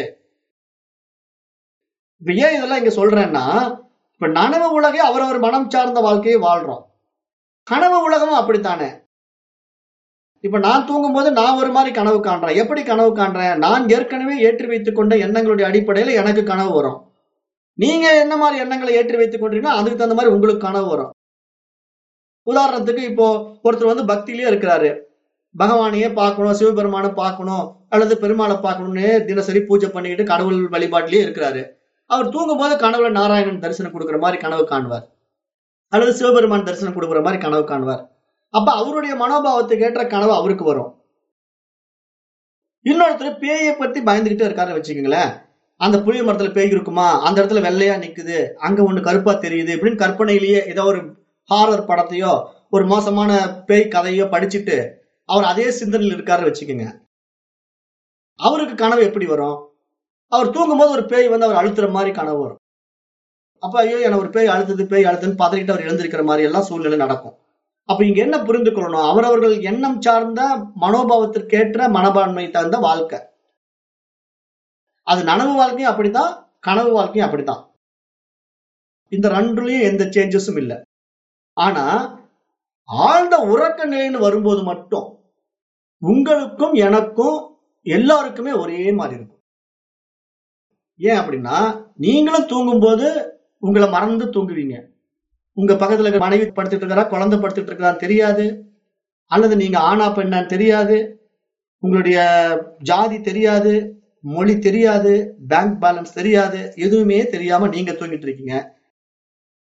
இப்ப ஏன் இதெல்லாம் இங்க சொல்றேன்னா இப்ப நனவு உலகே அவரவர் மனம் சார்ந்த வாழ்க்கையை வாழ்றோம் கனவு உலகமும் அப்படித்தானே இப்ப நான் தூங்கும்போது நான் ஒரு மாதிரி கனவு காண்றேன் எப்படி கனவு காண்றேன் நான் ஏற்கனவே ஏற்றி வைத்துக் கொண்ட எண்ணங்களுடைய அடிப்படையில எனக்கு கனவு வரும் நீங்க என்ன மாதிரி எண்ணங்களை ஏற்றி வைத்துக் கொண்டீங்கன்னா அதுக்கு தகுந்த மாதிரி உங்களுக்கு கனவு வரும் உதாரணத்துக்கு இப்போ ஒருத்தர் வந்து பக்தியிலேயே இருக்கிறாரு பகவானையே பார்க்கணும் சிவபெருமானை பார்க்கணும் அல்லது பெருமாளை பார்க்கணும்னு தினசரி பூஜை பண்ணிக்கிட்டு கடவுள் வழிபாட்டிலேயே இருக்கிறாரு அவர் தூங்கும் போது கனவுல நாராயணன் தரிசனம் கொடுக்குற மாதிரி கனவு காணுவார் அல்லது சிவபெருமான் தரிசனம் கொடுக்குற மாதிரி கனவு காணுவார் அப்ப அவருடைய மனோபாவத்துக்கு ஏற்ற கனவு அவருக்கு வரும் இன்னொருத்தர் பேயை பத்தி பயந்துகிட்டே இருக்காருன்னு வச்சுக்கோங்களேன் அந்த புளிய மரத்துல பேய் இருக்குமா அந்த இடத்துல வெள்ளையா நிக்குது அங்க ஒண்ணு கருப்பா தெரியுது இப்படின்னு கற்பனையிலேயே ஏதோ ஒரு ஹாரர் படத்தையோ ஒரு மோசமான பேய் கதையோ படிச்சுட்டு அவர் அதே சிந்தனையில் இருக்காரு வச்சுக்கோங்க அவருக்கு கனவு எப்படி வரும் அவர் தூங்கும்போது ஒரு பேய் வந்து அவர் அழுத்துற மாதிரி கனவு வரும் அப்ப ஐயோ என்ன ஒரு பேய் அழுத்துது பேய் அழுத்துன்னு பதறிட்டு அவர் எழுந்திருக்கிற மாதிரி எல்லாம் சூழ்நிலை நடக்கும் அப்ப இங்க என்ன புரிந்து கொள்ளணும் அவரவர்கள் எண்ணம் சார்ந்த மனோபாவத்திற்கேற்ற மனப்பான்மை தகுந்த வாழ்க்கை அது நனவு வாழ்க்கையும் அப்படித்தான் கனவு வாழ்க்கையும் அப்படித்தான் இந்த ரெண்டுலயும் எந்த சேஞ்சஸும் இல்லை ஆனா ஆழ்ந்த உறக்க நிலைன்னு வரும்போது மட்டும் உங்களுக்கும் எனக்கும் எல்லாருக்குமே ஒரே மாதிரி இருக்கும் ஏன் அப்படின்னா நீங்களும் தூங்கும்போது உங்களை மறந்து தூங்குவீங்க உங்க பக்கத்துல இருக்க மனைவி படுத்துட்டு இருக்கிறா குழந்தை படுத்துட்டு இருக்கிறான்னு தெரியாது அல்லது நீங்க ஆணா பெண்ணான்னு தெரியாது உங்களுடைய ஜாதி தெரியாது மொழி தெரியாது பேங்க் பேலன்ஸ் தெரியாது எதுவுமே தெரியாம நீங்க தூங்கிட்டு இருக்கீங்க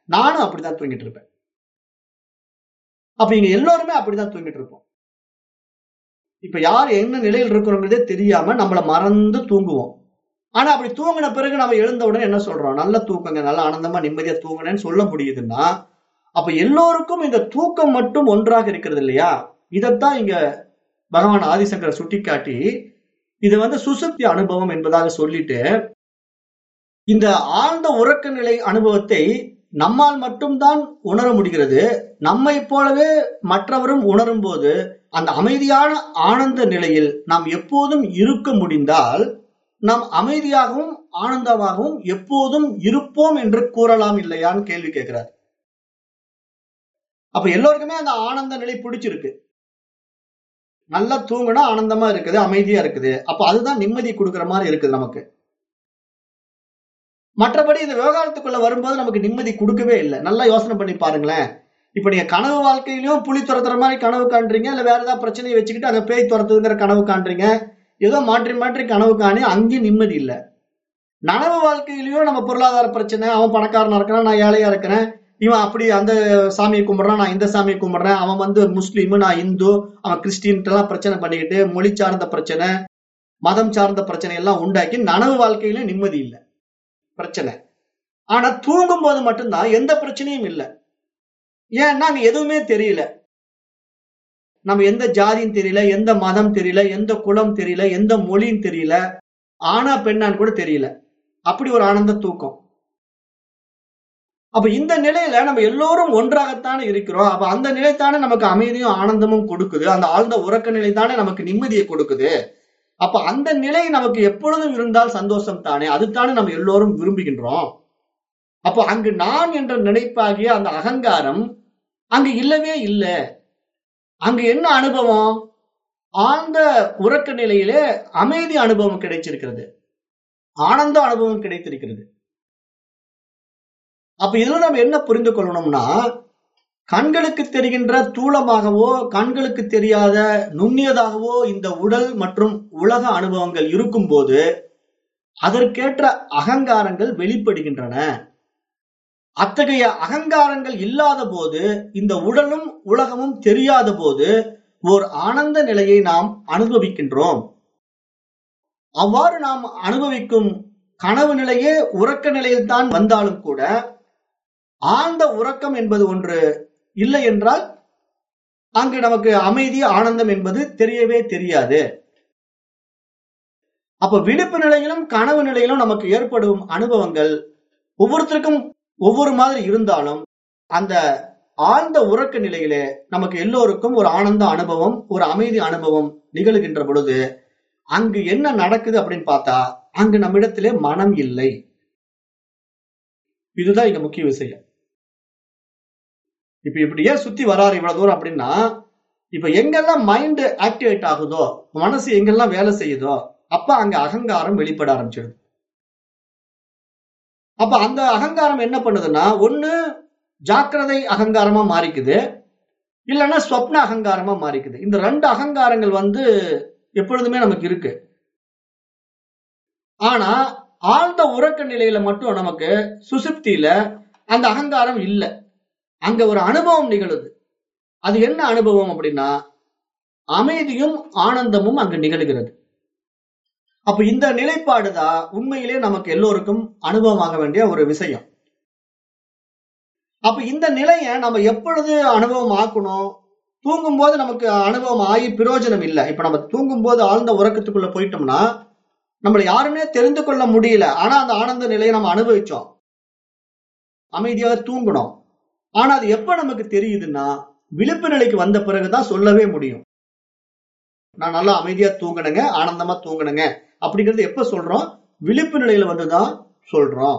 நானும் அப்படிதான் தூங்கிட்டு இருப்பேன் அப்ப இங்க எல்லோருமே அப்படிதான் தூங்கிட்டு இருப்போம் இப்ப யார் என்ன நிலையில் இருக்கிறோங்கிறதே தெரியாம நம்மள மறந்து தூங்குவோம் ஆனா அப்படி தூங்கின பிறகு நம்ம எழுந்த உடனே என்ன சொல்றோம் நல்ல தூக்கங்க நல்ல ஆனந்தமா நிம்மதியா தூங்கினேன்னு சொல்ல முடியுதுன்னா அப்ப எல்லோருக்கும் இந்த தூக்கம் மட்டும் ஒன்றாக இருக்கிறது இல்லையா இதைத்தான் இங்க பகவான் ஆதிசங்கர் சுட்டிக்காட்டி இது வந்து சுசுப்தி அனுபவம் என்பதாக சொல்லிட்டு இந்த ஆழ்ந்த உறக்க நிலை அனுபவத்தை நம்மால் மட்டும்தான் உணர முடிகிறது நம்மை போலவே மற்றவரும் உணரும் போது அந்த அமைதியான ஆனந்த நிலையில் நாம் எப்போதும் இருக்க முடிந்தால் நாம் அமைதியாகவும் ஆனந்தமாகவும் எப்போதும் இருப்போம் என்று கூறலாம் இல்லையான்னு கேள்வி கேட்கிறார் அப்ப எல்லோருக்குமே அந்த ஆனந்த நிலை பிடிச்சிருக்கு நல்லா தூங்குனா ஆனந்தமா இருக்குது அமைதியா இருக்குது அப்ப அதுதான் நிம்மதி கொடுக்கிற மாதிரி இருக்குது நமக்கு மற்றபடி இந்த விவகாரத்துக்குள்ள வரும்போது நமக்கு நிம்மதி கொடுக்கவே இல்லை நல்லா யோசனை பண்ணி பாருங்களேன் இப்ப நீங்க கனவு வாழ்க்கையிலயும் புலி துரத்துற மாதிரி கனவு காண்றீங்க இல்ல வேற ஏதாவது பிரச்சனையை வச்சுக்கிட்டு அங்க பேய் துரத்துதுங்கிற கனவு காண்றீங்க ஏதோ மாற்றி மாற்றி கனவு காணி அங்கேயும் நிம்மதி இல்லை நனவு வாழ்க்கையிலயும் நம்ம பொருளாதார பிரச்சனை அவன் பணக்காரனா இருக்கிறான் நான் ஏழையா இருக்கிறேன் இவன் அப்படி அந்த சாமியை கும்பிடுறான் நான் இந்த சாமியை கும்பிடுறேன் அவன் வந்து முஸ்லீம் நான் இந்து அவன் கிறிஸ்டின் எல்லாம் பிரச்சனை பண்ணிக்கிட்டு மொழி சார்ந்த பிரச்சனை மதம் சார்ந்த பிரச்சனை எல்லாம் உண்டாக்கி நனவு வாழ்க்கையிலும் நிம்மதி இல்லை பிரச்சனை ஆனா தூங்கும் போது மட்டும்தான் எந்த பிரச்சனையும் இல்லை ஏன்னா அங்க எதுவுமே தெரியல நம்ம எந்த ஜாதியும் தெரியல எந்த மதம் தெரியல எந்த குலம் தெரியல எந்த மொழியும் தெரியல ஆனா பெண்ணான்னு கூட தெரியல அப்படி ஒரு ஆனந்த தூக்கம் அப்ப இந்த நிலையில நம்ம எல்லோரும் ஒன்றாகத்தானே இருக்கிறோம் அப்ப அந்த நிலைத்தானே நமக்கு அமைதியும் ஆனந்தமும் கொடுக்குது அந்த ஆழ்ந்த உறக்க நிலை தானே நமக்கு நிம்மதியை கொடுக்குது அப்ப அந்த நிலை நமக்கு எப்பொழுதும் இருந்தால் சந்தோஷம் தானே அதுதானே நம்ம எல்லோரும் விரும்புகின்றோம் அப்போ அங்கு நான் என்ற நினைப்பாகிய அந்த அகங்காரம் அங்கு இல்லவே இல்லை அங்கு என்ன அனுபவம் ஆழ்ந்த உறக்க நிலையிலே அமைதி அனுபவம் கிடைச்சிருக்கிறது ஆனந்த அனுபவம் கிடைத்திருக்கிறது அப்ப இதுல நம்ம என்ன புரிந்து கொள்ளணும்னா கண்களுக்கு தெரிகின்ற தூளமாகவோ கண்களுக்கு தெரியாத நுண்ணியதாகவோ இந்த உடல் மற்றும் உலக அனுபவங்கள் இருக்கும்போது அதற்கேற்ற அகங்காரங்கள் வெளிப்படுகின்றன அத்தகைய அகங்காரங்கள் இல்லாத போது இந்த உடலும் உலகமும் தெரியாத போது ஓர் ஆனந்த நிலையை நாம் அனுபவிக்கின்றோம் அவ்வாறு நாம் அனுபவிக்கும் கனவு நிலையே உறக்க நிலையில் தான் வந்தாலும் கூட ஆழ்ந்த உறக்கம் என்பது ஒன்று இல்லை என்றால் அங்கு நமக்கு அமைதி ஆனந்தம் என்பது தெரியவே தெரியாது அப்ப விழிப்பு நிலையிலும் கனவு நிலையிலும் நமக்கு ஏற்படும் அனுபவங்கள் ஒவ்வொருத்தருக்கும் ஒவ்வொரு மாதிரி இருந்தாலும் அந்த ஆழ்ந்த உறக்க நிலையிலே நமக்கு எல்லோருக்கும் ஒரு ஆனந்த அனுபவம் ஒரு அமைதி அனுபவம் நிகழ்கின்ற பொழுது அங்கு என்ன நடக்குது அப்படின்னு பார்த்தா அங்கு நம்மிடத்திலே மனம் இல்லை இதுதான் இங்க முக்கிய விஷயம் இப்ப இப்படி ஏன் சுத்தி வராரு இவ்வளவு தூரம் அப்படின்னா இப்ப எங்கெல்லாம் மைண்ட் ஆக்டிவேட் ஆகுதோ மனசு எங்கெல்லாம் வேலை செய்யுதோ அப்ப அங்க அகங்காரம் வெளிப்பட ஆரம்பிச்சிடுது அப்ப அந்த அகங்காரம் என்ன பண்ணுதுன்னா ஒண்ணு ஜாக்கிரதை அகங்காரமா மாறிக்குது இல்லைன்னா ஸ்வப்ன அகங்காரமா மாறிக்குது இந்த ரெண்டு அகங்காரங்கள் வந்து எப்பொழுதுமே நமக்கு இருக்கு ஆனா ஆழ்ந்த உறக்க நிலையில மட்டும் நமக்கு சுசுப்தியில அந்த அகங்காரம் இல்லை அங்க ஒரு அனுபவம் நிகழுது அது என்ன அனுபவம் அப்படின்னா அமைதியும் ஆனந்தமும் அங்கு நிகழ்கிறது அப்ப இந்த நிலைப்பாடுதான் உண்மையிலே நமக்கு எல்லோருக்கும் அனுபவமாக வேண்டிய ஒரு விஷயம் அப்ப இந்த நிலையை நம்ம எப்பொழுது அனுபவம் ஆக்கணும் தூங்கும் போது நமக்கு அனுபவம் ஆகி பிரயோஜனம் இல்லை இப்ப நம்ம தூங்கும் போது ஆழ்ந்த உறக்கத்துக்குள்ள போயிட்டோம்னா நம்மளை யாருமே தெரிந்து கொள்ள முடியல ஆனா அந்த ஆனந்த நிலையை நம்ம அனுபவிச்சோம் அமைதியாக தூங்கணும் ஆனா அது எப்ப நமக்கு தெரியுதுன்னா விழிப்பு நிலைக்கு வந்த பிறகுதான் சொல்லவே முடியும் நான் நல்லா அமைதியா தூங்கினங்க ஆனந்தமா தூங்கினங்க அப்படிங்கிறது எப்ப சொல்றோம் விழிப்பு நிலையில வந்துதான் சொல்றோம்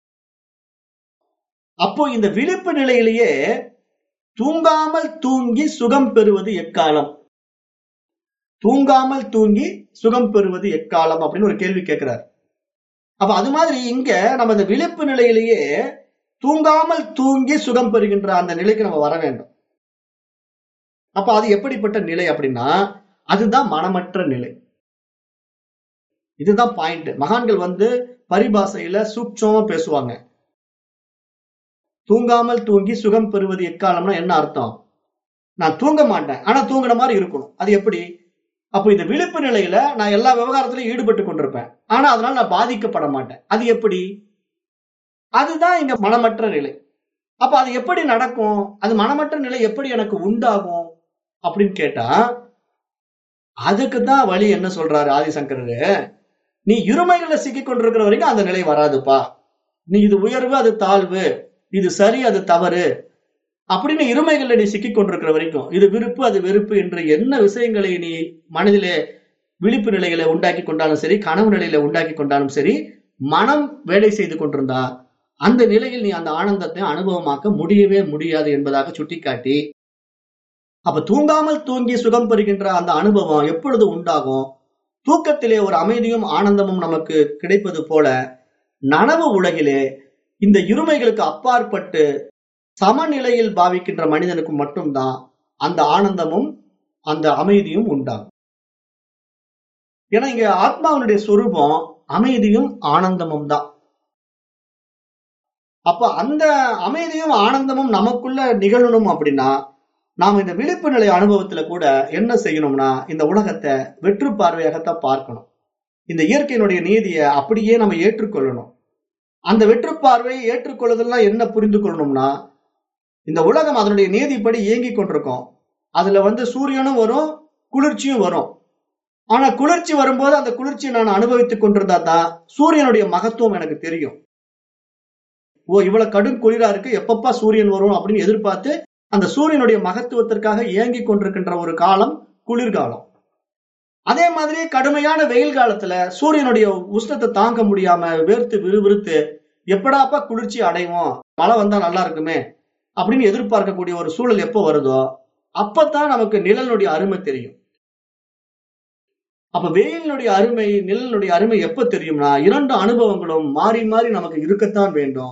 அப்போ இந்த விழிப்பு நிலையிலேயே தூங்காமல் தூங்கி சுகம் பெறுவது எக்காலம் தூங்காமல் தூங்கி சுகம் பெறுவது எக்காலம் அப்படின்னு ஒரு கேள்வி கேட்கிறார் அப்ப அது மாதிரி இங்க நம்ம இந்த விழிப்பு நிலையிலேயே தூங்காமல் தூங்கி சுகம் பெறுகின்ற அந்த நிலைக்கு நம்ம வர வேண்டும் அப்ப அது எப்படிப்பட்ட நிலை அப்படின்னா அதுதான் மனமற்ற நிலை இதுதான் பாயிண்ட் மகான்கள் வந்து பரிபாசையில சூட்சமா பேசுவாங்க தூங்காமல் தூங்கி சுகம் பெறுவது எக்காலம்னா என்ன அர்த்தம் நான் தூங்க மாட்டேன் ஆனா தூங்குன மாதிரி இருக்கணும் அது எப்படி அப்போ இந்த விழிப்பு நிலையில நான் எல்லா விவகாரத்திலையும் ஈடுபட்டு கொண்டிருப்பேன் ஆனா அதனால நான் பாதிக்கப்பட மாட்டேன் அது எப்படி அதுதான் இங்க மனமற்ற நிலை அப்ப அது எப்படி நடக்கும் அது மனமற்ற நிலை எப்படி எனக்கு உண்டாகும் அப்படின்னு கேட்டா அதுக்கு தான் வழி என்ன சொல்றாரு ஆதிசங்கரரு நீ இருமைகளை சிக்கி கொண்டிருக்கிற வரைக்கும் அந்த நிலை வராதுப்பா நீ இது உயர்வு அது தாழ்வு இது சரி அது தவறு அப்படின்னு இருமைகள்ல நீ சிக்கி கொண்டிருக்கிற வரைக்கும் இது விருப்பு அது வெறுப்பு என்று என்ன விஷயங்களை நீ மனதிலே விழிப்பு நிலைகளை உண்டாக்கி கொண்டாலும் சரி கனவு நிலையில உண்டாக்கி கொண்டாலும் சரி மனம் வேலை செய்து கொண்டிருந்தா அந்த நிலையில் நீ அந்த ஆனந்தத்தை அனுபவமாக்க முடியவே முடியாது என்பதாக சுட்டிக்காட்டி அப்ப தூங்காமல் தூங்கி சுகம் பெறுகின்ற அந்த அனுபவம் எப்பொழுது உண்டாகும் தூக்கத்திலே ஒரு அமைதியும் ஆனந்தமும் நமக்கு கிடைப்பது போல நனவு உலகிலே இந்த இருமைகளுக்கு அப்பாற்பட்டு சமநிலையில் பாவிக்கின்ற மனிதனுக்கு மட்டும்தான் அந்த ஆனந்தமும் அந்த அமைதியும் உண்டாகும் ஏன்னா இங்க ஆத்மாவினுடைய சொரூபம் அமைதியும் ஆனந்தமும் தான் அப்ப அந்த அமைதியும் ஆனந்தமும் நமக்குள்ள நிகழணும் அப்படின்னா நாம் இந்த விழிப்பு நிலை அனுபவத்துல கூட என்ன செய்யணும்னா இந்த உலகத்தை வெற்று பார்வையாகத்தான் பார்க்கணும் இந்த இயற்கையினுடைய நீதியை அப்படியே நம்ம ஏற்றுக்கொள்ளணும் அந்த வெற்று பார்வையை ஏற்றுக்கொள்ளுதெல்லாம் என்ன புரிந்து கொள்ளணும்னா இந்த உலகம் அதனுடைய நீதிப்படி இயங்கி கொண்டிருக்கும் அதுல வந்து சூரியனும் வரும் குளிர்ச்சியும் வரும் ஆனா குளிர்ச்சி வரும்போது அந்த குளிர்ச்சியை நான் அனுபவித்துக் கொண்டிருந்தா தான் சூரியனுடைய மகத்துவம் எனக்கு தெரியும் ஓ இவ்வளவு கடும் குளிரா இருக்கு எப்பப்பா சூரியன் வரும் அப்படின்னு எதிர்பார்த்து அந்த சூரியனுடைய மகத்துவத்திற்காக இயங்கி கொண்டிருக்கின்ற ஒரு காலம் குளிர்காலம் அதே மாதிரி கடுமையான வெயில் காலத்துல சூரியனுடைய உஷ்ணத்தை தாங்க முடியாம வேர்த்து விறுவிறுத்து எப்படாப்பா குளிர்ச்சி அடைவோம் மழை வந்தா நல்லா இருக்குமே அப்படின்னு எதிர்பார்க்கக்கூடிய ஒரு சூழல் எப்போ வருதோ அப்பதான் நமக்கு நிழலினுடைய அருமை தெரியும் அப்ப வெயிலினுடைய அருமை நிழலினுடைய அருமை எப்ப தெரியும்னா இரண்டு அனுபவங்களும் மாறி மாறி நமக்கு இருக்கத்தான் வேண்டும்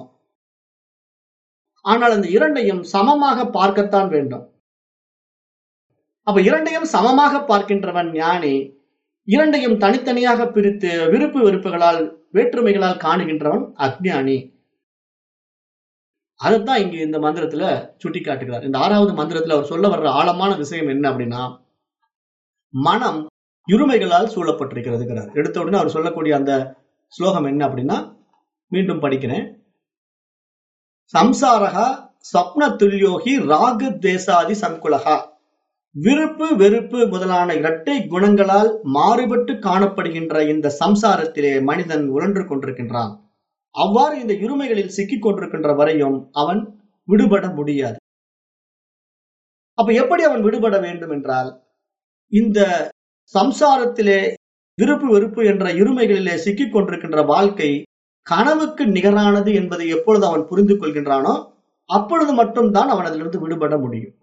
ஆனால் அந்த இரண்டையும் சமமாக பார்க்கத்தான் வேண்டும் அப்ப இரண்டையும் சமமாக பார்க்கின்றவன் ஞானி இரண்டையும் தனித்தனியாக பிரித்து விருப்பு வெறுப்புகளால் வேற்றுமைகளால் காணுகின்றவன் அக்ஞானி அதைத்தான் இங்கு இந்த மந்திரத்துல சுட்டி காட்டுகிறார் இந்த ஆறாவது மந்திரத்துல அவர் சொல்ல வர்ற ஆழமான விஷயம் என்ன அப்படின்னா மனம் இருமைகளால் சூழப்பட்டிருக்கிறதுங்கிறார் எடுத்த உடனே அவர் சொல்லக்கூடிய அந்த ஸ்லோகம் என்ன அப்படின்னா மீண்டும் படிக்கிறேன் சம்சாரகா ஸ்வப்ன துல்யோகி ராகு தேசாதி சங்குலகா விருப்பு வெறுப்பு முதலான இரட்டை குணங்களால் மாறுபட்டு காணப்படுகின்ற இந்த சம்சாரத்திலே மனிதன் உழன்று கொண்டிருக்கின்றான் அவ்வாறு இந்த இருமைகளில் சிக்கிக் கொண்டிருக்கின்ற வரையும் அவன் விடுபட முடியாது அப்ப எப்படி அவன் விடுபட வேண்டும் என்றால் இந்த சம்சாரத்திலே விருப்பு வெறுப்பு என்ற இருமைகளிலே சிக்கிக் கொண்டிருக்கின்ற வாழ்க்கை கனவுக்கு நிகரானது என்பதை எப்பொழுது அவன் புரிந்து கொள்கின்றானோ அப்பொழுது மட்டும்தான் அவன் அதிலிருந்து விடுபட முடியும்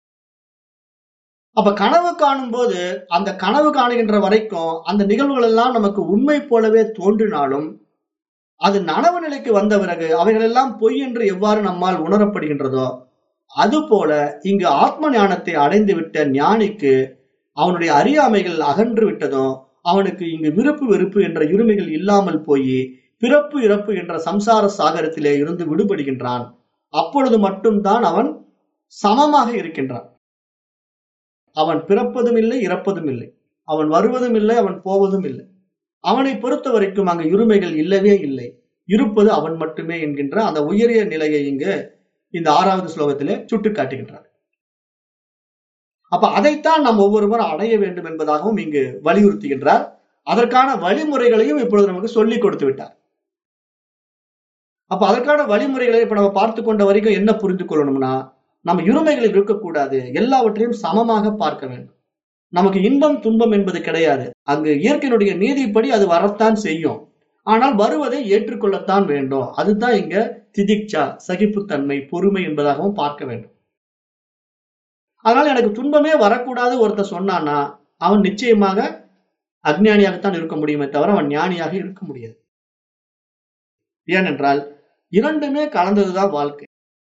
அப்ப கனவு காணும் போது அந்த கனவு காணுகின்ற வரைக்கும் அந்த நிகழ்வுகள் எல்லாம் நமக்கு உண்மை போலவே தோன்றினாலும் அது நனவு நிலைக்கு வந்த பிறகு அவைகள் எல்லாம் பொய் என்று எவ்வாறு நம்மால் உணரப்படுகின்றதோ அதுபோல இங்கு ஆத்ம ஞானத்தை அடைந்து விட்ட ஞானிக்கு அவனுடைய அறியாமைகள் அகன்று விட்டதும் அவனுக்கு இங்கு விருப்பு வெறுப்பு என்ற இருமைகள் இல்லாமல் போய் பிறப்பு இறப்பு என்ற சம்சார சாகரத்திலே இருந்து விடுபடுகின்றான் அப்பொழுது மட்டும்தான் அவன் சமமாக இருக்கின்றான் அவன் பிறப்பதும் இல்லை இறப்பதும் இல்லை அவன் வருவதும் இல்லை அவன் போவதும் இல்லை அவனை பொறுத்த வரைக்கும் அங்கு இருமைகள் இல்லவே இல்லை இருப்பது அவன் மட்டுமே என்கின்ற அந்த உயரிய நிலையை இங்கு இந்த ஆறாவது ஸ்லோகத்திலே சுட்டு காட்டுகின்றார் அப்ப அதைத்தான் நாம் ஒவ்வொருவரும் அடைய வேண்டும் என்பதாகவும் இங்கு வலியுறுத்துகின்றார் அதற்கான வழிமுறைகளையும் இப்பொழுது நமக்கு சொல்லிக் கொடுத்து விட்டார் அப்ப அதற்கான வழிமுறைகளை இப்ப நம்ம பார்த்து கொண்ட வரைக்கும் என்ன புரிந்து கொள்ளணும்னா நம்ம இருமைகளில் இருக்கக்கூடாது எல்லாவற்றையும் சமமாக பார்க்க வேண்டும் நமக்கு இன்பம் துன்பம் என்பது கிடையாது அங்கு இயற்கையினுடைய நீதிப்படி அது வரத்தான் செய்யும் ஆனால் வருவதை ஏற்றுக்கொள்ளத்தான் வேண்டும் அதுதான் இங்க திதிக்ஷா சகிப்புத்தன்மை பொறுமை என்பதாகவும் பார்க்க வேண்டும் அதனால எனக்கு துன்பமே வரக்கூடாது ஒருத்தர் சொன்னான்னா அவன் நிச்சயமாக அஜ்ஞானியாகத்தான் இருக்க முடியுமே தவிர அவன் ஞானியாக இருக்க முடியாது ஏனென்றால் இரண்டுமே கலந்ததுதான் வாழ்க்கை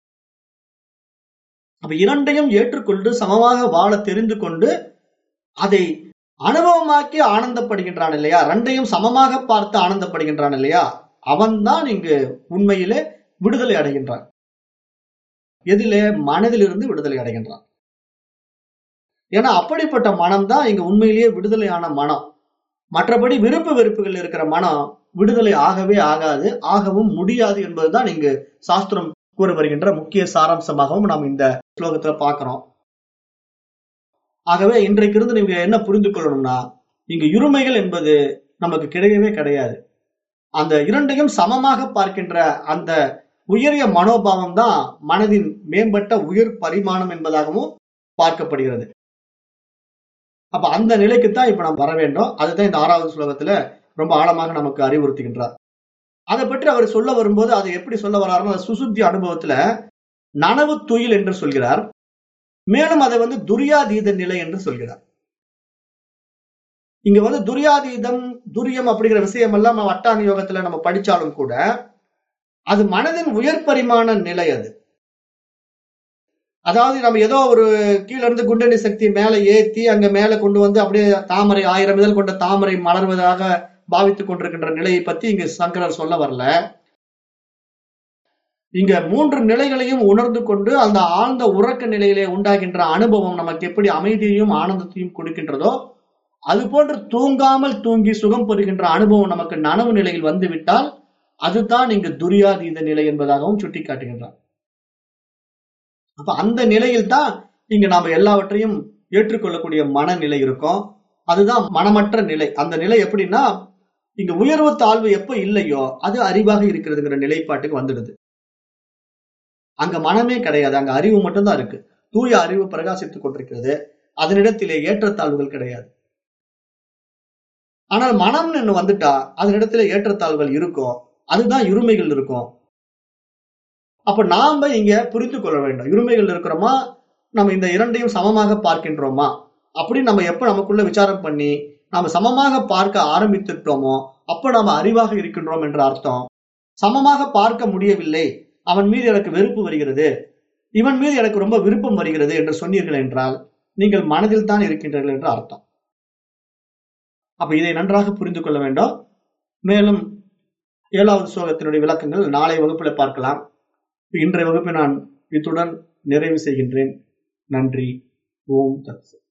அப்ப இரண்டையும் ஏற்றுக்கொண்டு சமமாக வாழ தெரிந்து கொண்டு அதை அனுபவமாக்கி ஆனந்தப்படுகின்றான் இல்லையா ரெண்டையும் சமமாக பார்த்து ஆனந்தப்படுகின்றான் இல்லையா அவன்தான் இங்கு உண்மையிலே விடுதலை அடைகின்றான் எதிலே மனதிலிருந்து விடுதலை அடைகின்றான் ஏன்னா அப்படிப்பட்ட மனம் தான் இங்க உண்மையிலேயே விடுதலையான மனம் மற்றபடி விருப்பு வெறுப்புகள் இருக்கிற மனம் விடுதலை ஆகவே ஆகாது ஆகவும் முடியாது என்பதுதான் இங்கு சாஸ்திரம் கூற வருகின்ற முக்கிய சாராம்சமாகவும் நாம் இந்த ஸ்லோகத்துல பார்க்கிறோம் ஆகவே இன்றைக்கு இருந்து நீங்க என்ன புரிந்து கொள்ளணும்னா இங்க இருமைகள் என்பது நமக்கு கிடையவே கிடையாது அந்த இரண்டையும் சமமாக பார்க்கின்ற அந்த உயரிய மனோபாவம் தான் மனதின் மேம்பட்ட உயர் பரிமாணம் என்பதாகவும் பார்க்கப்படுகிறது அப்ப அந்த நிலைக்கு தான் இப்ப நாம் வர வேண்டும் அதுதான் இந்த ஆறாவது ஸ்லோகத்துல ரொம்ப ஆழமாக நமக்கு அறிவுறுத்துகின்றார் அதை பற்றி அவர் சொல்ல வரும்போது அதை எப்படி சொல்ல வர்றாருன்னா சுசுத்தி அனுபவத்துல நனவு துயில் என்று சொல்கிறார் மேலும் அதை வந்து துரியாதீத நிலை என்று சொல்கிறார் இங்க வந்து துரியாதீதம் துரியம் அப்படிங்கிற விஷயம் எல்லாம் நம்ம அட்டாங்க யோகத்துல நம்ம படிச்சாலும் கூட அது மனதின் உயர் பரிமாண நிலை அது அதாவது நம்ம ஏதோ ஒரு கீழ இருந்து குண்டனி சக்தி மேல ஏத்தி அங்க மேல கொண்டு வந்து அப்படியே தாமரை ஆயிரம் இதழ் கொண்ட தாமரை மலர்வதாக பாவித்துக் கொண்டிருக்கின்ற நிலையை பத்தி இங்க சங்கரர் சொல்ல வரல இங்க மூன்று நிலைகளையும் உணர்ந்து கொண்டு அந்த ஆழ்ந்த உறக்க நிலையிலே உண்டாகின்ற அனுபவம் நமக்கு எப்படி அமைதியையும் ஆனந்தத்தையும் கொடுக்கின்றதோ அது போன்று தூங்காமல் தூங்கி சுகம் பெறுகின்ற அனுபவம் நமக்கு நனவு நிலையில் வந்துவிட்டால் அதுதான் இங்கு துரியாதீத நிலை என்பதாகவும் சுட்டிக்காட்டுகின்றார் அப்ப அந்த நிலையில் தான் இங்க நாம எல்லாவற்றையும் ஏற்றுக்கொள்ளக்கூடிய மனநிலை இருக்கும் அதுதான் மனமற்ற நிலை அந்த நிலை எப்படின்னா இங்க உயர்வு தாழ்வு எப்ப இல்லையோ அது அறிவாக இருக்கிறதுங்கிற நிலைப்பாட்டுக்கு வந்துடுது அங்க மனமே கிடையாது அங்க அறிவு மட்டும்தான் இருக்கு தூய அறிவு பிரகாசித்துக் கொண்டிருக்கிறது அதனிடத்திலே ஏற்றத்தாழ்வுகள் கிடையாது ஆனால் மனம்னு வந்துட்டா அதனிடத்துல ஏற்றத்தாழ்வுகள் இருக்கும் அதுதான் இருமைகள் இருக்கும் அப்ப நாம இங்க புரிந்து கொள்ள வேண்டும் இருமைகள் இருக்கிறோமா நம்ம இந்த இரண்டையும் சமமாக பார்க்கின்றோமா அப்படி நம்ம எப்ப நமக்குள்ள விசாரம் பண்ணி நாம சமமாக பார்க்க ஆரம்பித்துட்டோமோ அப்ப நாம அறிவாக இருக்கின்றோம் என்ற அர்த்தம் சமமாக பார்க்க முடியவில்லை அவன் மீது எனக்கு வெறுப்பு வருகிறது இவன் மீது எனக்கு ரொம்ப விருப்பம் வருகிறது என்று சொன்னீர்கள் என்றால் நீங்கள் மனதில் தான் இருக்கின்றீர்கள் என்று அர்த்தம் அப்ப இதை நன்றாக புரிந்து கொள்ள வேண்டும் மேலும் ஏழாவது ஸ்லோகத்தினுடைய விளக்கங்கள் நாளை வகுப்புல பார்க்கலாம் இன்றைய வகுப்பை நான் இத்துடன் நிறைவு செய்கின்றேன் நன்றி ஓம் தத்சத்